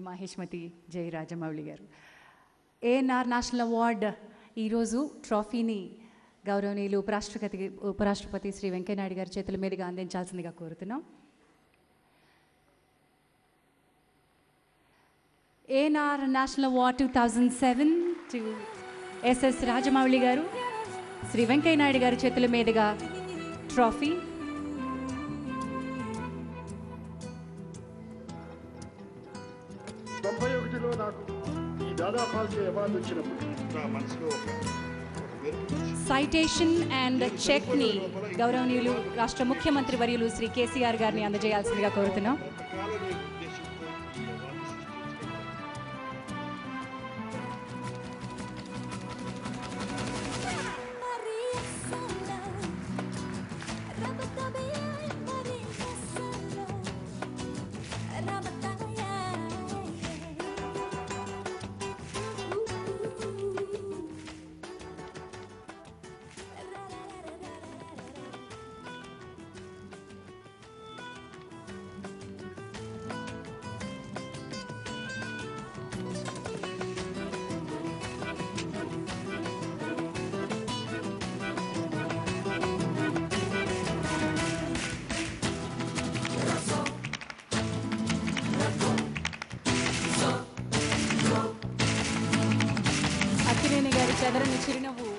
మహేష్మతి జై రాజమౌళి గారు ANR national award ఈరోజు ట్రాఫీని గౌరవనీయులు ఉపరాష్ట్రపతి ఉపరాష్ట్రపతి శ్రీ వెంకయ్యనాయుడు గారి చేతుల మీదుగా అందించాల్సిందిగా కోరుతున్నాం ANR national award two thousand seven to SS Rajamouli garu Shri Venkaiah Naidu గారి చేతుల మీదుగా ట్రాఫీ తొంభై ఒకటిలో నాకు ఈ దాదా ఫాల్కే అవార్డు వచ్చినప్పుడు నా మనసులో ఒక ఒక మెరుపు వచ్చింది. సైటేషన్ అండ్ చెక్ని గౌరవనీయులు రాష్ట్ర ముఖ్యమంత్రి వర్యులు శ్రీ కేసీఆర్ గారిని అందజేయాల్సిందిగా కోరుతున్నాం కొంతకాలం ఉద్దేశంతో ఈ అవార్డు సృష్టించాను. Maria Sola, Rabataya, Maria Sola, Rabataya. Akkineni గారి చెదరని చిరునవ్వు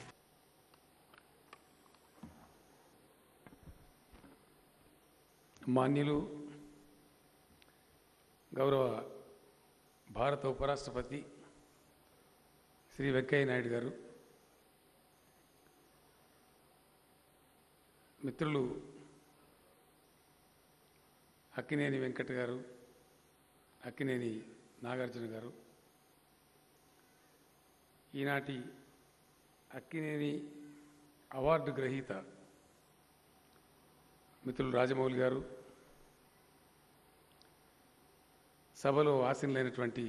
మాన్యులు గౌరవ భారత ఉపరాష్ట్రపతి శ్రీ వెంకయ్య నాయుడు గారు మిత్రులు అక్కినేని వెంకట్ గారు అక్కినేని నాగార్జున గారు ఈనాటి అక్కినేని అవార్డు గ్రహీత మిత్రులు రాజమౌళి గారు సభలో ఆసీనులైనటువంటి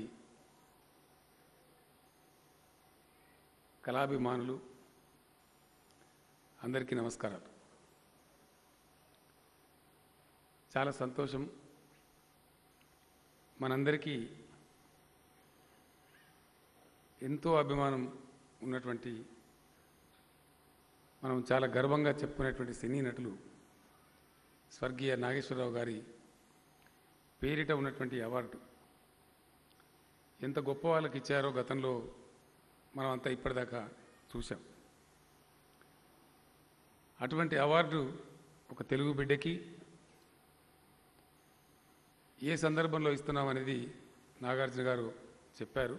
కళాభిమానులు అందరికీ నమస్కారాలు చాలా సంతోషం మనందరికీ ఎంతో అభిమానం ఉన్నటువంటి మనం చాలా గర్వంగా చెప్పుకునేటువంటి సినీ నటులు స్వర్గీయ నాగేశ్వరరావు గారి పేరిట ఉన్నటువంటి అవార్డు ఎంత గొప్ప వాళ్ళకి ఇచ్చారో గతంలో మనం అంతా ఇప్పటిదాకా చూసాం అటువంటి అవార్డు ఒక తెలుగు బిడ్డకి ఏ సందర్భంలో ఇస్తున్నాం అనేది నాగార్జున గారు చెప్పారు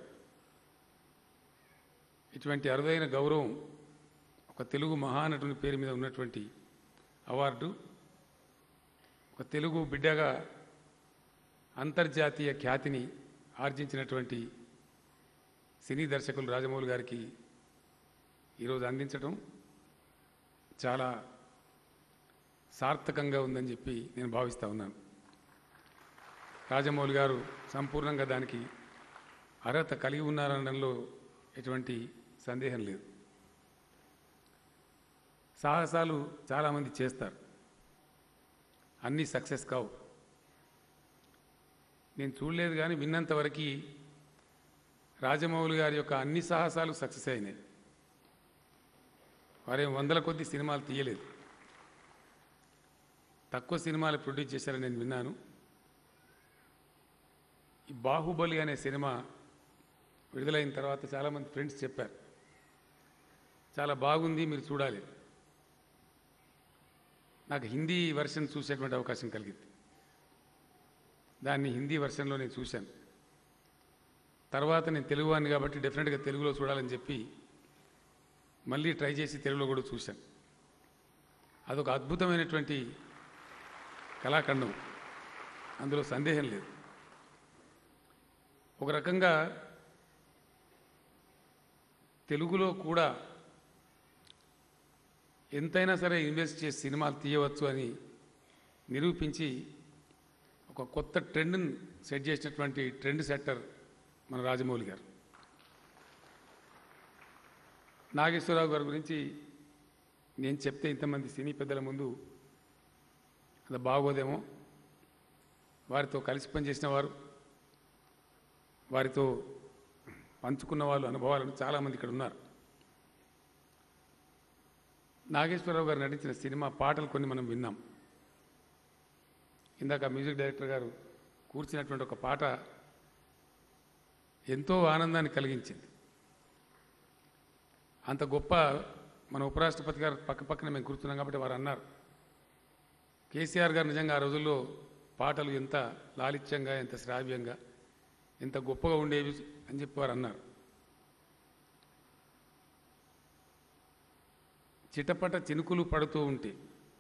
ఇటువంటి అరుదైన గౌరవం ఒక తెలుగు మహానటుని పేరు మీద ఉన్నటువంటి అవార్డు ఒక తెలుగు బిడ్డగా అంతర్జాతీయ ఖ్యాతిని ఆర్జించినటువంటి సినీ దర్శకులు రాజమౌళి గారికి ఈరోజు అందించడం చాలా సార్థకంగా ఉందని చెప్పి నేను భావిస్తూ ఉన్నాను రాజమౌళి గారు సంపూర్ణంగా దానికి అర్హత కలిగి ఉన్నారనడంలో ఎటువంటి సందేహం లేదు సాహసాలు చాలామంది చేస్తారు అన్నీ సక్సెస్ కావు నేను చూడలేదు కానీ విన్నంతవరకు రాజమౌళి గారి యొక్క అన్ని సాహసాలు సక్సెస్ అయినాయి వారేం వందల కొద్ది సినిమాలు తీయలేదు తక్కువ సినిమాలు ప్రొడ్యూస్ చేశారని నేను విన్నాను ఈ బాహుబలి అనే సినిమా విడుదలైన తర్వాత చాలామంది ఫ్రెండ్స్ చెప్పారు చాలా బాగుంది మీరు చూడాలి నాకు హిందీ వెర్షన్ చూసేటువంటి అవకాశం కలిగింది దాన్ని హిందీ వెర్షన్లో నేను చూశాను తర్వాత నేను తెలుగువాడిని కాబట్టి డెఫినెట్గా తెలుగులో చూడాలని చెప్పి మళ్ళీ ట్రై చేసి తెలుగులో కూడా చూశాను అదొక అద్భుతమైనటువంటి కళాఖండం అందులో సందేహం లేదు ఒక రకంగా తెలుగులో కూడా ఎంతైనా సరే ఇన్వెస్ట్ చేసి సినిమాలు తీయవచ్చు అని నిరూపించి ఒక కొత్త ట్రెండ్ని సెట్ చేసినటువంటి ట్రెండ్ సెట్టర్ మన రాజమౌళి గారు నాగేశ్వరరావు గారి గురించి నేను చెప్తే ఇంతమంది సినీ పెద్దల ముందు అది బాగోదేమో వారితో కలిసి పనిచేసిన వారు వారితో పంచుకున్న వాళ్ళు అనుభవాలను చాలామంది ఇక్కడ ఉన్నారు నాగేశ్వరరావు గారు నటించిన సినిమా పాటలు కొన్ని మనం విన్నాం ఇందాక మ్యూజిక్ డైరెక్టర్ గారు కూర్చున్నటువంటి ఒక పాట ఎంతో ఆనందాన్ని కలిగించింది అంత గొప్ప మన ఉపరాష్ట్రపతి గారు పక్క పక్కన మేము కూర్చున్నాం కాబట్టి వారు అన్నారు కేసీఆర్ గారు నిజంగా ఆ రోజుల్లో పాటలు ఎంత లాలిత్యంగా ఎంత శ్రావ్యంగా ఎంత గొప్పగా ఉండేవి అని చెప్పి వారు అన్నారు చిటపట చినుకులు పడుతూ ఉంటే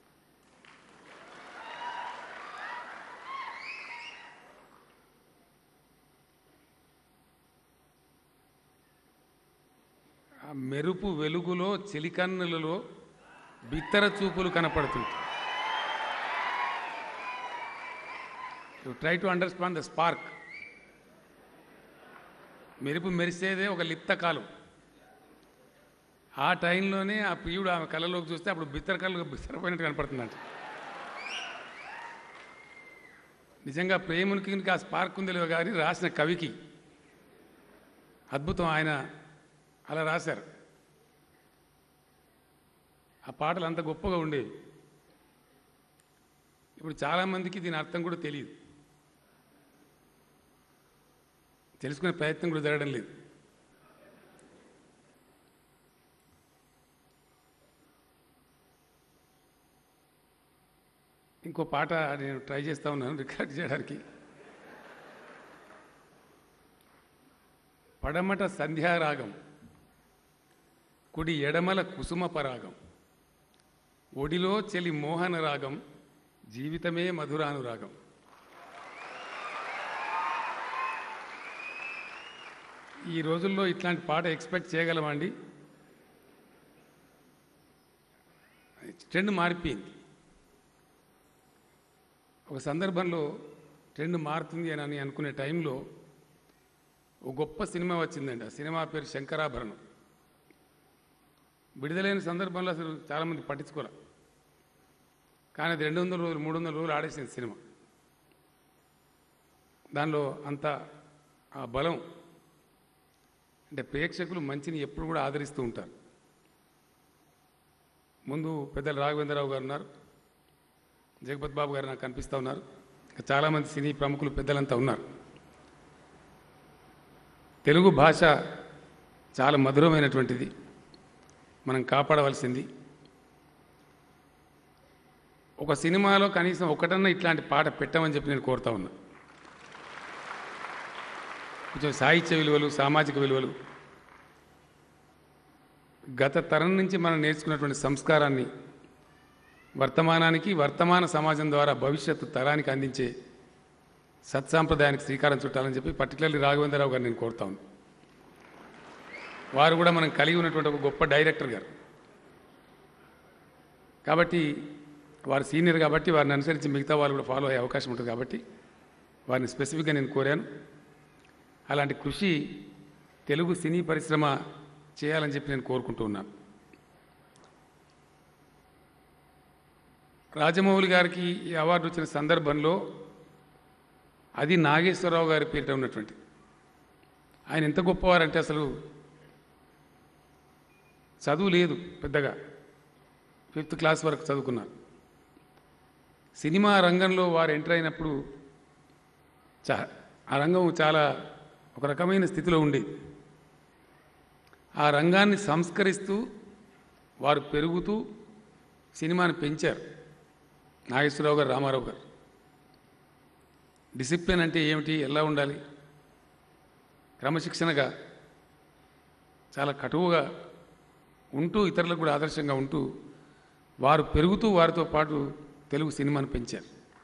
ఆ మెరుపు వెలుగులో చెలికన్నులలో బిత్తర చూపులు కనపడుతుంటాయి you try to understand the spark మెరుపు మెరిసేదే ఒక లిప్త కాలం ఆ టైంలోనే ఆ ప్రియుడు ఆమె కళ్ళలోకి చూస్తే అప్పుడు బిత్తర కళ్ళు బిత్తరపోయినట్టు కనపడుతుందంట నిజంగా ప్రేమునికి ఆ స్పార్క్ ఉంది లేదో కానీ రాసిన కవికి అద్భుతం ఆయన అలా రాశారు ఆ పాటలు అంత గొప్పగా ఉండేవి ఇప్పుడు చాలామందికి దీని అర్థం కూడా తెలియదు తెలుసుకునే ప్రయత్నం కూడా జరగడం లేదు ఇంకో పాట నేను ట్రై చేస్తా ఉన్నాను రికార్డ్ చేయడానికి పడమట సంధ్యారాగం కుడి ఎడమల కుసుమ పరాగం ఒడిలో చెలి మోహన రాగం జీవితమే మధురానురాగం ఈ రోజుల్లో ఇట్లాంటి పాట ఎక్స్పెక్ట్ చేయగలమండి ట్రెండ్ మారిపోయింది ఒక సందర్భంలో ట్రెండ్ మారుతుంది అని అని అనుకునే టైంలో ఒక గొప్ప సినిమా వచ్చిందండి ఆ సినిమా పేరు శంకరాభరణం విడుదలైన సందర్భంలో అసలు చాలామంది పట్టించుకోలే కానీ అది రెండు వందల రోజులు మూడు వందల రోజులు ఆడేసింది సినిమా దానిలో అంత ఆ బలం అంటే ప్రేక్షకులు మంచిని ఎప్పుడు కూడా ఆదరిస్తూ ఉంటారు ముందు పెద్దలు రాఘవేంద్రరావు గారు ఉన్నారు జగపత్ బాబు గారు నాకు కనిపిస్తూ ఉన్నారు ఇంకా చాలామంది సినీ ప్రముఖులు పెద్దలంతా ఉన్నారు తెలుగు భాష చాలా మధురమైనటువంటిది మనం కాపాడవలసింది ఒక సినిమాలో కనీసం ఒకటన్నా ఇట్లాంటి పాట పెట్టమని చెప్పి నేను కోరుతా ఉన్నా కొంచెం సాహిత్య విలువలు సామాజిక విలువలు గత తరం నుంచి మనం నేర్చుకున్నటువంటి సంస్కారాన్ని వర్తమానానికి వర్తమాన సమాజం ద్వారా భవిష్యత్తు తరానికి అందించే సత్సాంప్రదాయానికి శ్రీకారం చుట్టాలని చెప్పి పర్టికులర్లీ రాఘవేంద్రరావు గారు నేను కోరుతా ఉన్నాను వారు కూడా మనం కలిగి ఉన్నటువంటి ఒక గొప్ప డైరెక్టర్ గారు కాబట్టి వారు సీనియర్ కాబట్టి వారిని అనుసరించి మిగతా వాళ్ళు కూడా ఫాలో అయ్యే అవకాశం ఉంటుంది కాబట్టి వారిని స్పెసిఫిక్గా నేను కోరాను అలాంటి కృషి తెలుగు సినీ పరిశ్రమ చేయాలని చెప్పి నేను కోరుకుంటూ ఉన్నాను రాజమౌళి గారికి ఈ అవార్డు వచ్చిన సందర్భంలో అది నాగేశ్వరరావు గారి పేరిట ఉన్నటువంటి ఆయన ఎంత గొప్పవారంటే అసలు చదువు లేదు పెద్దగా ఫిఫ్త్ క్లాస్ వరకు చదువుకున్నారు సినిమా రంగంలో వారు ఎంటర్ అయినప్పుడు చా ఆ రంగం చాలా ఒక రకమైన స్థితిలో ఉండేది ఆ రంగాన్ని సంస్కరిస్తూ వారు పెరుగుతూ సినిమాని పెంచారు నాగేశ్వరరావు గారు రామారావు గారు డిసిప్లిన్ అంటే ఏమిటి ఎలా ఉండాలి క్రమశిక్షణగా చాలా కటువుగా ఉంటూ ఇతరులకు కూడా ఆదర్శంగా ఉంటూ వారు పెరుగుతూ వారితో పాటు తెలుగు సినిమాను పెంచారు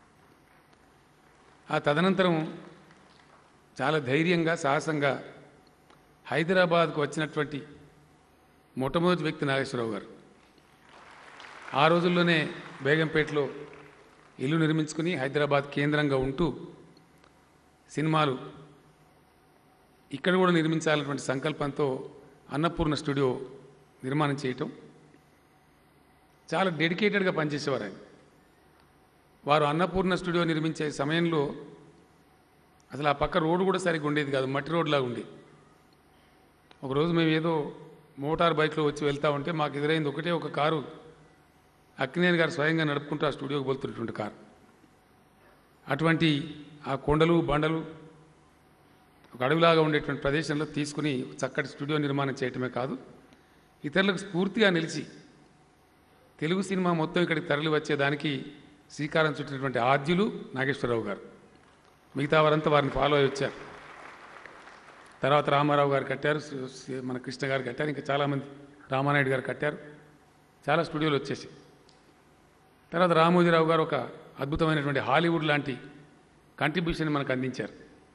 ఆ తదనంతరం చాలా ధైర్యంగా సాహసంగా హైదరాబాద్కు వచ్చినటువంటి మొట్టమొదటి వ్యక్తి నాగేశ్వరరావు గారు ఆ రోజుల్లోనే బేగంపేటలో ఇల్లు నిర్మించుకుని హైదరాబాద్ కేంద్రంగా ఉంటూ సినిమాలు ఇక్కడ కూడా నిర్మించాలన్నటువంటి సంకల్పంతో అన్నపూర్ణ స్టూడియో నిర్మాణం చేయటం చాలా డెడికేటెడ్గా పనిచేసేవారు ఆయన వారు అన్నపూర్ణ స్టూడియో నిర్మించే సమయంలో అసలు ఆ పక్క రోడ్డు కూడా సరిగ్గా ఉండేది కాదు మట్టి రోడ్లాగా ఉండేది ఒకరోజు మేము ఏదో మోటార్ బైక్లో వచ్చి వెళ్తా ఉంటే మాకు ఎదురైంది ఒకటే ఒక కారు అక్కినేని గారు స్వయంగా నడుపుకుంటూ ఆ స్టూడియోకి వెళ్తున్నటువంటి కారు అటువంటి ఆ కొండలు బండలు ఒక అడవిలాగా ఉండేటువంటి ప్రదేశంలో తీసుకుని చక్కటి స్టూడియో నిర్మాణం చేయటమే కాదు ఇతరులకు స్ఫూర్తిగా నిలిచి తెలుగు సినిమా మొత్తం ఇక్కడికి తరలి వచ్చేదానికి శ్రీకారం చుట్టినటువంటి ఆద్యులు నాగేశ్వరరావు గారు మిగతా వారంతా వారిని ఫాలో అయి వచ్చారు తర్వాత రామారావు గారు కట్టారు సు- సు- మన కృష్ణ గారు కట్టారు ఇంకా చాలామంది రామానాయుడు గారు కట్టారు చాలా స్టూడియోలు వచ్చేసి తర్వాత రామోజీరావు గారు ఒక అద్భుతమైనటువంటి హాలీవుడ్ లాంటి కంట్రిబ్యూషన్ మనకు అందించారు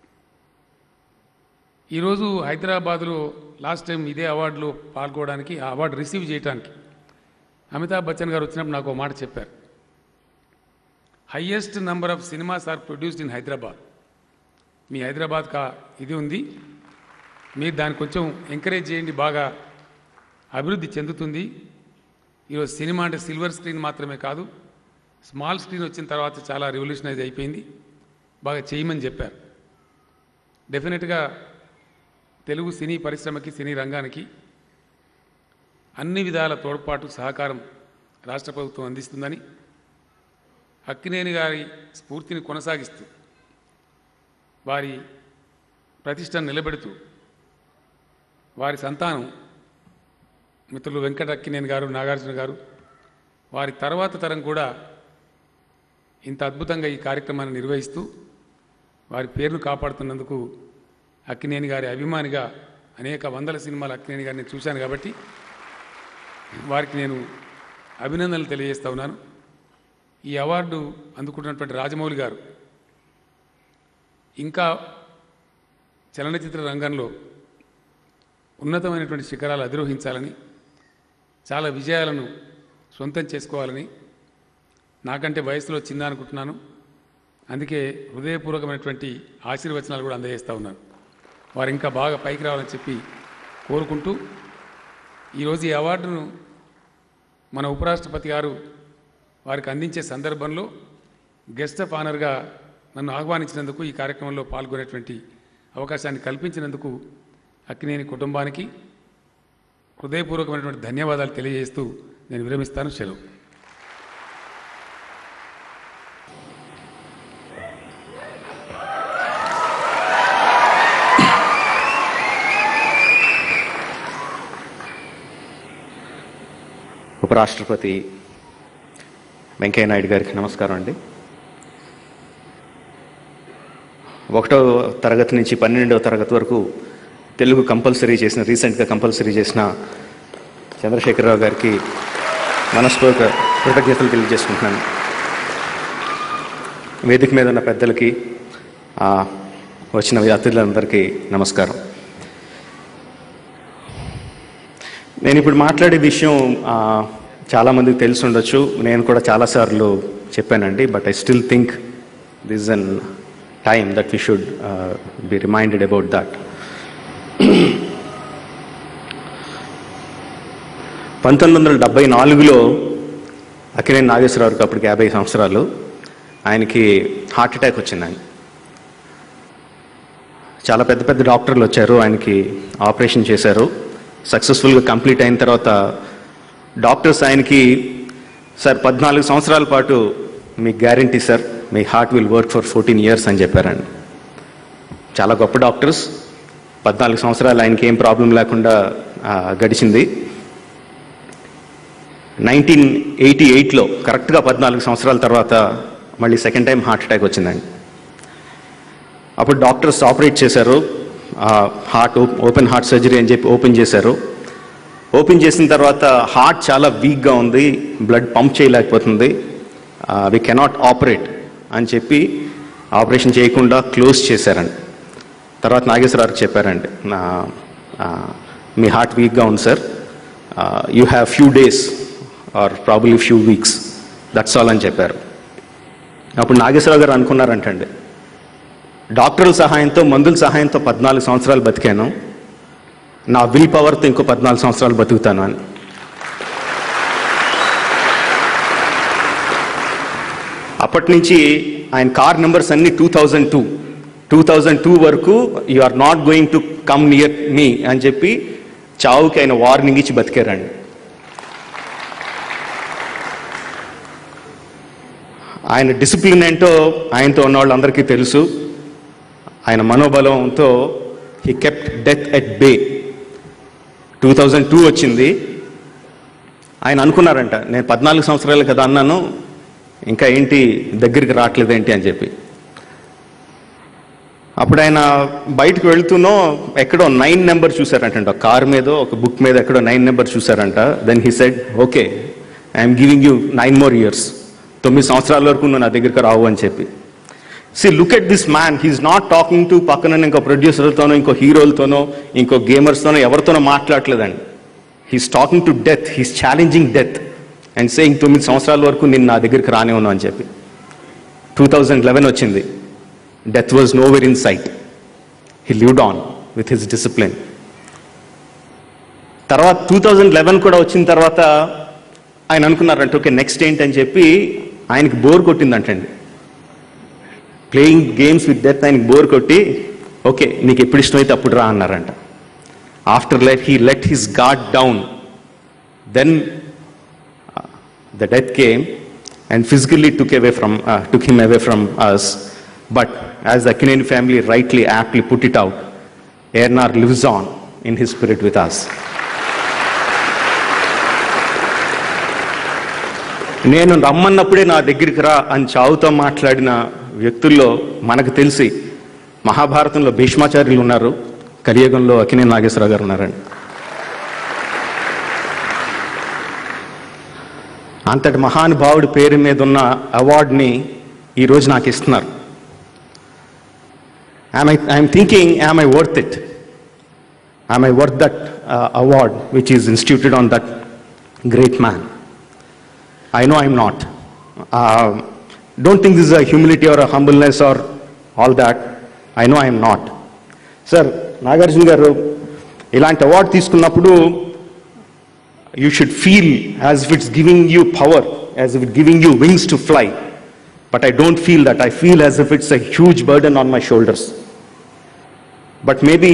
ఈరోజు హైదరాబాద్లో లాస్ట్ టైం ఇదే అవార్డులో పాల్గొనడానికి ఆ అవార్డు రిసీవ్ చేయడానికి అమితాబ్ బచ్చన్ గారు వచ్చినప్పుడు నాకు ఒక మాట చెప్పారు highest number of cinemas are produced in Hyderabad మీ హైదరాబాద్ కా ఇది ఉంది మీరు దాన్ని కొంచెం ఎంకరేజ్ చేయండి బాగా అభివృద్ధి చెందుతుంది ఈరోజు సినిమా అంటే సిల్వర్ స్క్రీన్ మాత్రమే కాదు స్మాల్ స్క్రీన్ వచ్చిన తర్వాత చాలా రెవల్యూషనైజ్ అయిపోయింది బాగా చేయమని చెప్పారు డెఫినెట్గా తెలుగు సినీ పరిశ్రమకి సినీ రంగానికి అన్ని విధాల తోడ్పాటు సహకారం రాష్ట్ర ప్రభుత్వం అందిస్తుందని అక్కినేని గారి స్ఫూర్తిని కొనసాగిస్తూ వారి ప్రతిష్టను నిలబెడుతూ వారి సంతానం మిత్రులు వెంకట అక్కినేని గారు నాగార్జున గారు వారి తర్వాత తరం కూడా ఇంత అద్భుతంగా ఈ కార్యక్రమాన్ని నిర్వహిస్తూ వారి పేరును కాపాడుతున్నందుకు అక్కినేని గారి అభిమానిగా అనేక వందల సినిమాలు అక్కినేని గారిని చూశాను కాబట్టి వారికి నేను అభినందనలు తెలియజేస్తా ఉన్నాను ఈ అవార్డు అందుకుంటున్నటువంటి రాజమౌళి గారు ఇంకా చలనచిత్ర రంగంలో ఉన్నతమైనటువంటి శిఖరాలు అధిరోహించాలని చాలా విజయాలను సొంతం చేసుకోవాలని నాకంటే వయసులో చిన్న అనుకుంటున్నాను అందుకే హృదయపూర్వకమైనటువంటి ఆశీర్వచనాలు కూడా అందజేస్తూ ఉన్నాను వారు ఇంకా బాగా పైకి రావాలని చెప్పి కోరుకుంటూ ఈరోజు ఈ అవార్డును మన ఉపరాష్ట్రపతి గారు వారికి అందించే సందర్భంలో గెస్ట్ ఆఫ్ ఆనర్గా నన్ను ఆహ్వానించినందుకు ఈ కార్యక్రమంలో పాల్గొనేటువంటి అవకాశాన్ని కల్పించినందుకు అక్కినేని కుటుంబానికి హృదయపూర్వకమైనటువంటి ధన్యవాదాలు తెలియజేస్తూ నేను విరమిస్తాను సెలవు ఉపరాష్ట్రపతి వెంకయ్యనాయుడు గారికి నమస్కారం అండి ఒకటో తరగతి నుంచి పన్నెండవ తరగతి వరకు తెలుగు కంపల్సరీ చేసిన రీసెంట్గా కంపల్సరీ చేసిన చంద్రశేఖరరావు గారికి మనస్పూర్వక కృతజ్ఞతలు తెలియజేసుకుంటున్నాను వేదిక మీద ఉన్న పెద్దలకి ఆ, వచ్చిన అతిథులందరికీ నమస్కారం నేను ఇప్పుడు మాట్లాడే విషయం ఆ, చాలామందికి తెలిసి ఉండొచ్చు నేను కూడా చాలాసార్లు చెప్పానండి but I still think this on time that we should be reminded about that పంతొమ్మిది వందల డెబ్బై నాలుగులో అక్కినేని నాగేశ్వరరావుకి అప్పటికి యాభై సంవత్సరాలు ఆయనకి హార్ట్ అటాక్ వచ్చింది ఆయన చాలా పెద్ద పెద్ద డాక్టర్లు వచ్చారు ఆయనకి ఆపరేషన్ చేశారు సక్సెస్ఫుల్గా కంప్లీట్ అయిన తర్వాత డాక్టర్స్ ఆయనకి సార్ పద్నాలుగు సంవత్సరాల పాటు మీ గ్యారంటీ సార్ మీ heart will work for fourteen years అని చెప్పారండి చాలా గొప్ప డాక్టర్స్ పద్నాలుగు సంవత్సరాలు ఆయనకి ఏం ప్రాబ్లం లేకుండా ఆ, గడిచింది నైన్టీన్ ఎయిటీ ఎయిట్లో కరెక్ట్గా పద్నాలుగు సంవత్సరాల తర్వాత మళ్ళీ సెకండ్ టైం హార్ట్ అటాక్ వచ్చిందండి అప్పుడు డాక్టర్స్ ఆపరేట్ చేశారు హార్ట్ ఓపెన్ హార్ట్ సర్జరీ అని చెప్పి ఓపెన్ చేశారు ఓపెన్ చేసిన తర్వాత హార్ట్ చాలా వీక్గా ఉంది బ్లడ్ పంప్ చేయలేకపోతుంది వి కెనాట్ ఆపరేట్ అని చెప్పి ఆపరేషన్ చేయకుండా క్లోజ్ చేశారండి తర్వాత నాగేశ్వరరావుకి చెప్పారండి నా ఆ, మీ హార్ట్ వీక్గా ఉంది sir you have few days or probably few weeks that's all అని చెప్పారు అప్పుడు నాగేశ్వరరావు గారు అనుకున్నారంటండి డాక్టర్ల సహాయంతో మందుల సహాయంతో పద్నాలుగు సంవత్సరాలు బతికాను నా విల్ పవర్తో ఇంకో పద్నాలుగు సంవత్సరాలు బతుకుతాను అని అప్పటి నుంచి ఆయన కార్ నెంబర్స్ అన్ని two thousand two two thousand two వరకు you are not going to come near me అని చెప్పి చావుకి ఆయన వార్నింగ్ ఇచ్చి బతికారండి ఆయన డిసిప్లిన్ ఏంటో ఆయనతో ఉన్న వాళ్ళందరికీ తెలుసు ఆయన మనోబలంతో he kept death at bay two thousand two వచ్చింది ఆయన అనుకున్నారంట నేను పద్నాలుగు సంవత్సరాలు కదా అన్నాను ఇంకా ఏంటి దగ్గరికి రావట్లేదు ఏంటి అని చెప్పి అప్పుడు ఆయన బయటకు వెళ్తూనో ఎక్కడో నైన్ నెంబర్ చూసారంట కార్ మీద ఒక బుక్ మీద ఎక్కడో నైన్ నెంబర్ చూసారంట then he said okay I'm giving you nine more years తొమ్మిది సంవత్సరాల వరకు నువ్వు నా దగ్గరికి రావు అని చెప్పి see look at this man he's not talking to పక్కన ఇంకో ప్రొడ్యూసర్తోనో ఇంకో హీరోలతోనో ఇంకో గేమర్స్తోనో ఎవరితోనో మాట్లాడలేదండి he's talking to death he's challenging death and saying తొమ్మిది సంవత్సరాల వరకు నేను నా దగ్గరికి రానివ్వను అని చెప్పి టూ థౌజండ్ లెవెన్ వచ్చింది death was no where in sight he lived on with his discipline తర్వాత టూ థౌజండ్ లెవెన్ కూడా వచ్చిన తర్వాత ఆయన అనుకున్నారంటే ఓకే నెక్స్ట్ ఏంటని చెప్పి ఆయనకి బోర్ కొట్టిందంటండి ప్లేయింగ్ గేమ్స్ విత్ డెత్ ఆయనకి బోర్ కొట్టి ఓకే నీకు ఎప్పుడు ఇష్టమైతే అప్పుడు రా అన్నారంట after let he let his guard down then the death came and physically took away from took him away from us but as the Akkineni family rightly aptly put it out ANR lives on in his spirit with us నేను రమ్మన్నప్పుడే నా దగ్గరికి రా అని చావుతో మాట్లాడిన వ్యక్తుల్లో మనకు తెలిసి మహాభారతంలో భీష్మాచార్యులు ఉన్నారు కలియుగంలో అకినే నాగేశ్వరరావు గారు ఉన్నారండి అంతటి మహానుభావుడి పేరు మీద ఉన్న అవార్డుని ఈరోజు నాకు ఇస్తున్నారు I I'm thinking I worth it I worth that award which is instituted on that great man I know I'm not. Uh, don't think this is a humility or a humbleness or all that. I know I'm not. Sir Nagarjuna garu ఇలాంటి award తీసుకున్నప్పుడు you should feel as if it's giving you power as if it giving you wings to fly but I don't feel that I feel as if it's a huge burden on my shoulders but maybe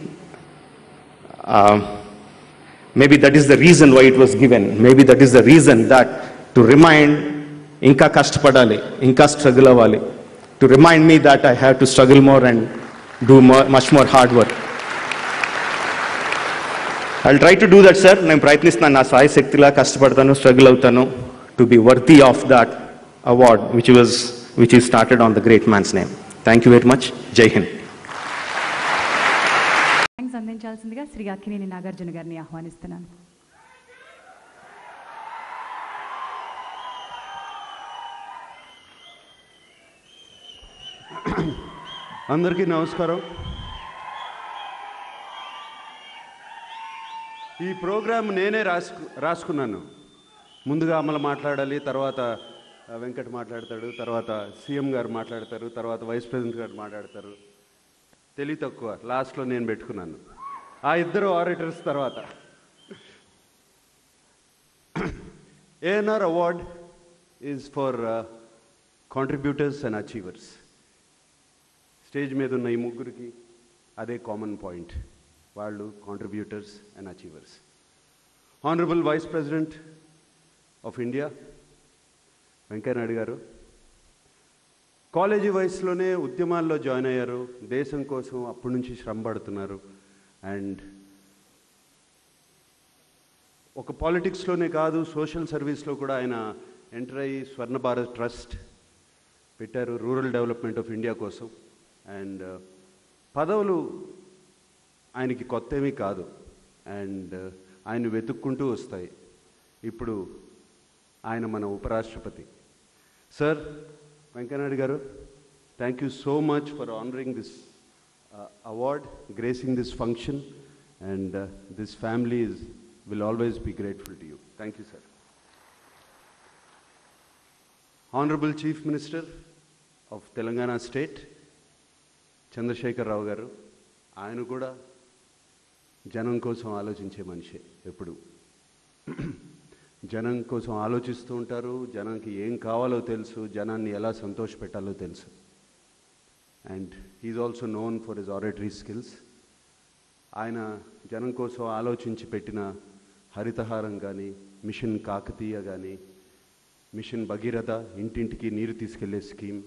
maybe that is the reason why it was given maybe that is the reason that to remind ఇంకా కష్టపడాలి ఇంకా struggle అవ్వాలి to remind me that I have to struggle more and do more much more hard work I try to do that sir నేను ప్రయత్నిస్తున్నాను నా సాయి శక్తిలా కష్టపడతాను స్ట్రగుల్ అవుతాను to be worthy of that award which was which is started on the great man's name thank you very much జై Hind thanks అందించాల్సిందిగా శ్రీ అక్కినేని నాగార్జున గారిని ఆహ్వానిస్తున్నాను అందరికీ నమస్కారం ఈ ప్రోగ్రాం నేనే రాసుకు రాసుకున్నాను ముందుగా అమల మాట్లాడాలి తర్వాత ఆ, వెంకట్ మాట్లాడతాడు తర్వాత సీఎం గారు మాట్లాడతారు తర్వాత వైస్ ప్రెసిడెంట్ గారు మాట్లాడతారు తెలివి తక్కువ లాస్ట్లో నేను పెట్టుకున్నాను ఆ ఇద్దరు ఆరేటర్స్ తర్వాత ANR award is for contributors and achievers stage మీద ఉన్న ఈ ముగ్గురికి అదే కామన్ పాయింట్ వాళ్ళు contributors and achievers honourable vice president of India Venkaiah Naidu garu college వయసులోనే ఉద్యమాల్లో జాయిన్ అయ్యారు దేశం కోసం అప్పటి నుంచి శ్రమ పడుతున్నారు అండ్ ఒక పాలిటిక్స్లోనే కాదు సోషల్ సర్వీస్లో కూడా ఆయన ఎంటర్ అయ్యి స్వర్ణ భారత్ ట్రస్ట్ పెట్టారు రూరల్ డెవలప్మెంట్ ఆఫ్ ఇండియా కోసం అండ్ పదవులు ఆయనకి కొత్త ఏమీ కాదు అండ్ ఆయన వెతుక్కుంటూ వస్తాయి ఇప్పుడు ఆయన మన ఉపరాష్ట్రపతి sir Venkaiah Naidu garu thank you so much for honouring this award gracing this function and this family is will always be grateful to you thank you sir honourable chief minister of Telangana state Chandrashekar Rao garu ఆయన కూడా జనం కోసం ఆలోచించే మనిషి ఎప్పుడు జనం కోసం ఆలోచిస్తూ ఉంటారు జనానికి ఏం కావాలో తెలుసు జనాన్ని ఎలా సంతోషపెట్టాలో తెలుసు and he's also known for his oratory skills ఆయన జనం కోసం ఆలోచించి పెట్టిన హరితహారం కానీ మిషన్ కాకతీయ కానీ మిషన్ భగీరథ ఇంటింటికి నీరు తీసుకెళ్లే scheme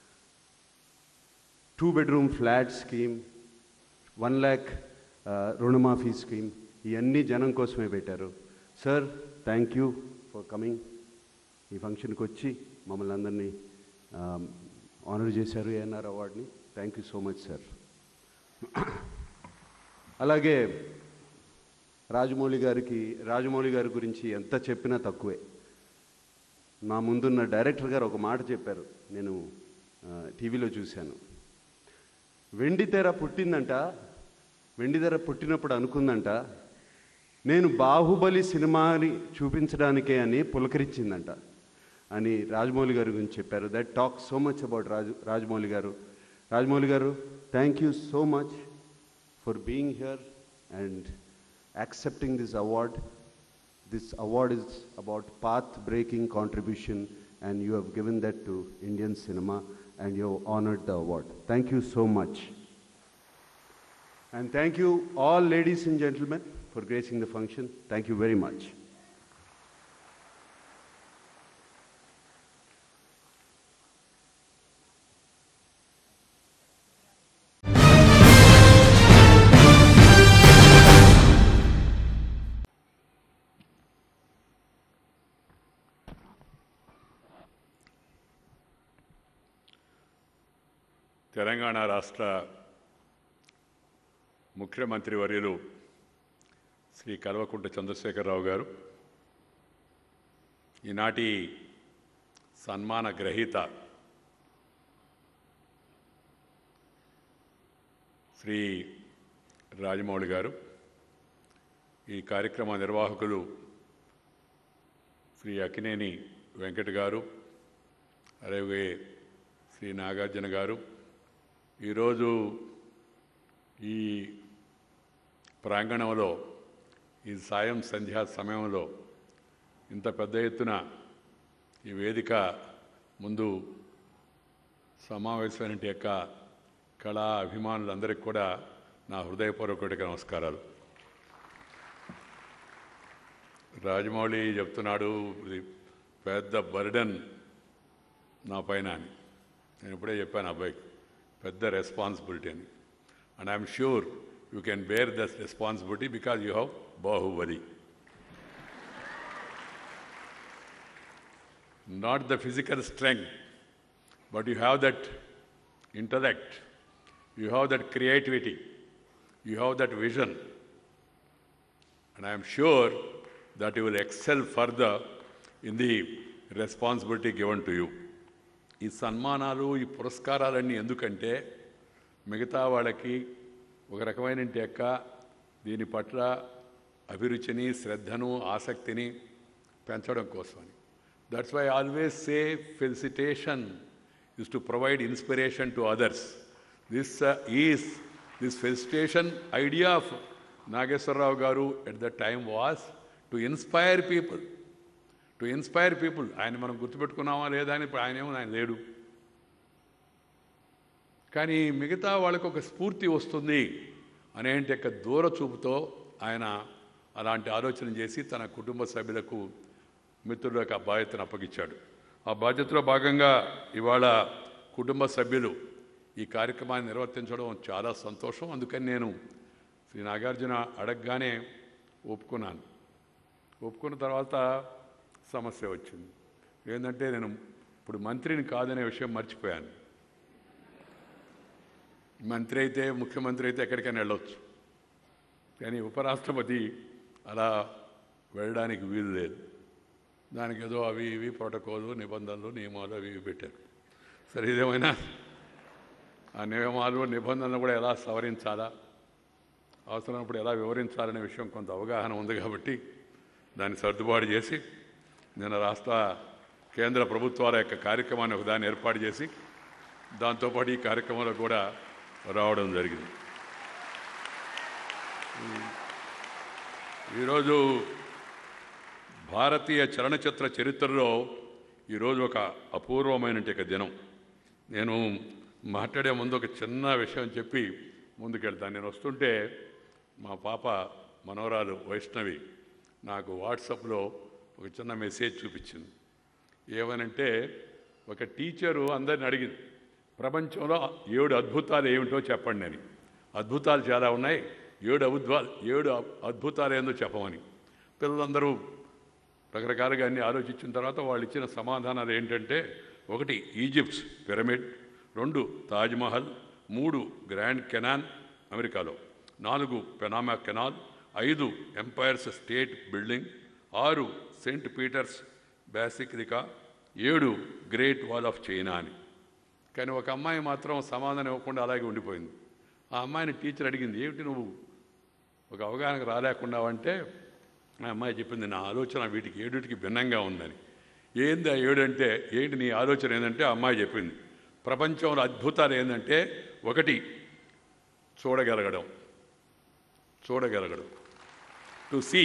two bedroom flat scheme one lakh రుణమాఫీ స్కీమ్ ఇవన్నీ జనం కోసమే పెట్టారు sir thank you for coming ఈ ఫంక్షన్కి వచ్చి మమ్మల్ని అందరినీ ఆనర్ చేశారు ఏఎన్ఆర్ అవార్డ్ని thank you so much sir అలాగే రాజమౌళి గారికి రాజమౌళి గారి గురించి ఎంత చెప్పినా తక్కువే మా ముందున్న డైరెక్టర్ గారు ఒక మాట చెప్పారు నేను ఆ, టీవీలో చూశాను వెండి తెర పుట్టిందంట వెండి తెర పుట్టినప్పుడు అనుకుందంట నేను బాహుబలి సినిమాని చూపించడానికే అని పులకరించిందంట అని రాజమౌళి గారి గురించి చెప్పారు that talk so much about Raju Rajamouli garu Rajamouli garu thank you so much for being here and accepting this award This award is about path-breaking contribution, and you have given that to Indian cinema, and you have honored the award. Thank you so much. And thank you, all ladies and gentlemen, for gracing the function. Thank you very much. Telangana రాష్ట్ర ముఖ్యమంత్రి వర్యులు శ్రీ కల్వకుంట్ల చంద్రశేఖరరావు గారు ఈనాటి సన్మాన గ్రహీత శ్రీ రాజమౌళి గారు ఈ కార్యక్రమ నిర్వాహకులు శ్రీ అక్కినేని వెంకట్ గారు అలాగే శ్రీ నాగార్జున గారు ఈరోజు ఈ ప్రాంగణంలో ఈ సాయం సంధ్యా సమయంలో ఇంత పెద్ద ఎత్తున ఈ వేదిక ముందు సమావేశమైన యొక్క కళా అభిమానులందరికీ కూడా నా హృదయపూర్వక నమస్కారాలు రాజమౌళి చెప్తున్నాడు ఇది పెద్ద బర్డన్ నా పైన అని నేను ఇప్పుడే చెప్పాను అబ్బాయికి పెద్ద రెస్పాన్సిబిలిటీ అని and I'm sure you can bear this responsibility because you have Baahubali not the physical strength, but you have that intellect, you have that creativity, you have that vision. And I am sure that you will excel further in the responsibility given to you. ఈ సన్మానాలు ఈ పురస్కారాలన్నీ ఎందుకంటే మిగతా వాళ్ళకి ఒక రకమైన యొక్క దీని పట్ల అభిరుచిని శ్రద్ధను ఆసక్తిని పెంచడం కోసమని that's why always say felicitation is to provide inspiration to others this is this felicitation idea of Nageswara Rao garu at the time was to inspire people to inspire people ఆయన మనం గుర్తుపెట్టుకున్నామా లేదా అని ఇప్పుడు ఆయన ఏమో ఆయన లేడు కానీ మిగతా వాళ్ళకు ఒక స్ఫూర్తి వస్తుంది అనేంటి యొక్క దూర చూపుతో ఆయన అలాంటి ఆలోచన చేసి తన కుటుంబ సభ్యులకు మిత్రులకు ఆ బాధ్యతను అప్పగించాడు ఆ బాధ్యతలో భాగంగా ఇవాళ కుటుంబ సభ్యులు ఈ కార్యక్రమాన్ని నిర్వర్తించడం చాలా సంతోషం అందుకని నేను శ్రీ నాగార్జున అడగగానే ఒప్పుకున్నాను ఒప్పుకున్న తర్వాత సమస్య వచ్చింది ఏంటంటే నేను ఇప్పుడు మంత్రిని కాదనే విషయం మర్చిపోయాను మంత్రి అయితే ముఖ్యమంత్రి అయితే ఎక్కడికైనా వెళ్ళొచ్చు కానీ ఉపరాష్ట్రపతి అలా వెళ్ళడానికి వీలు లేదు దానికి ఏదో అవి ఇవి ప్రోటోకాల్ నిబంధనలు నియమాలు అవి ఇవి పెట్టారు సరే ఇదేమైనా ఆ నియమాలు నిబంధనలు కూడా ఎలా సవరించాలా అవసరమైనప్పుడు ఎలా వివరించాలనే విషయం కొంత అవగాహన ఉంది కాబట్టి దాన్ని సర్దుబాటు చేసి నిన్న రాష్ట్ర కేంద్ర ప్రభుత్వాల యొక్క కార్యక్రమాన్ని ఒకదాన్ని ఏర్పాటు చేసి దాంతోపాటు ఈ కార్యక్రమంలో కూడా రావడం జరిగింది ఈరోజు భారతీయ చలనచిత్ర చరిత్రలో ఈరోజు ఒక అపూర్వమైన ఒక దినం నేను మాట్లాడే ముందు ఒక చిన్న విషయం చెప్పి ముందుకెళ్తాను నేను వస్తుంటే మా పాప మనవరాలు వైష్ణవి నాకు వాట్సాప్లో ఒక చిన్న మెసేజ్ చూపించింది ఏమనంటే ఒక టీచరు అందరిని అడిగింది ప్రపంచంలో ఏడు అద్భుతాలు ఏమిటో చెప్పండి అని అద్భుతాలు చాలా ఉన్నాయి ఏడు అద్భుతాలు ఏడు అద్భుతాలు ఏందో చెప్పమని పిల్లలందరూ రకరకాలుగా అన్ని ఆలోచించిన తర్వాత వాళ్ళు ఇచ్చిన సమాధానాలు ఏంటంటే ఒకటి ఈజిప్ట్స్ పిరమిడ్ రెండు తాజ్మహల్ మూడు గ్రాండ్ కెనాన్ అమెరికాలో నాలుగు పెనామా కెనాల్ ఐదు ఎంపైర్స్ స్టేట్ బిల్డింగ్ ఆరు సెయింట్ పీటర్స్ బేసిక్రికా ఏడు గ్రేట్ వాల్ ఆఫ్ చైనా అని కానీ ఒక అమ్మాయి మాత్రం సమాధానం ఇవ్వకుండా అలాగే ఉండిపోయింది ఆ అమ్మాయిని టీచర్ అడిగింది ఏమిటి నువ్వు ఒక అవగాహనకు రాలేకున్నావంటే ఆ అమ్మాయి చెప్పింది నా ఆలోచన వీటికి ఏడుటికి భిన్నంగా ఉందని ఏంది ఆ ఏడు అంటే ఏంటి నీ ఆలోచన ఏంటంటే ఆ అమ్మాయి చెప్పింది ప్రపంచంలో అద్భుతాలు ఏంటంటే ఒకటి చూడగలగడం చూడగలగడం టు సీ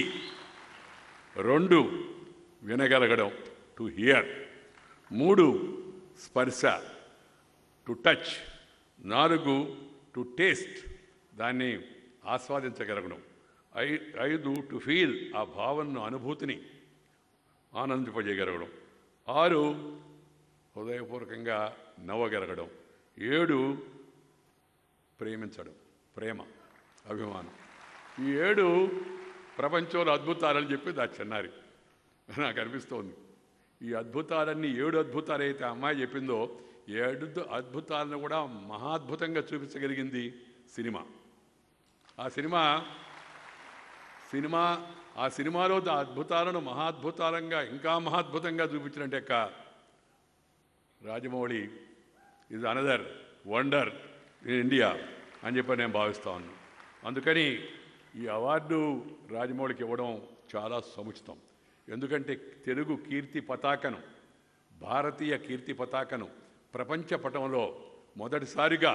రెండు వినగలగడం టు హియర్ మూడు స్పర్శ టు టచ్ నాలుగు టు టేస్ట్ దాన్ని ఆస్వాదించగలగడం ఐ ఐదు టు ఫీల్ ఆ భావనను అనుభూతిని ఆనందింపజేయగలగడం ఆరు హృదయపూర్వకంగా నవ్వగలగడం ఏడు ప్రేమించడం ప్రేమ అభిమానం ఈ ఏడు ప్రపంచంలో అద్భుతాలని చెప్పి దా చిన్నారి నాకు అనిపిస్తోంది ఈ అద్భుతాలన్నీ ఏడు అద్భుతాలు అయితే ఆ అమ్మాయి చెప్పిందో ఏడు అద్భుతాలను కూడా మహాద్భుతంగా చూపించగలిగింది సినిమా ఆ సినిమా సినిమా ఆ సినిమాలో ఆ అద్భుతాలను మహాద్భుతాలంగా ఇంకా మహాద్భుతంగా చూపించినట్టే అక్క Rajamouli is another wonder in India అని చెప్పి నేను భావిస్తా ఉన్నాను అందుకని ఈ అవార్డు రాజమౌళికి ఇవ్వడం చాలా సముచితం ఎందుకంటే తెలుగు కీర్తి పతాకను భారతీయ కీర్తి పతాకను ప్రపంచ పటంలో మొదటిసారిగా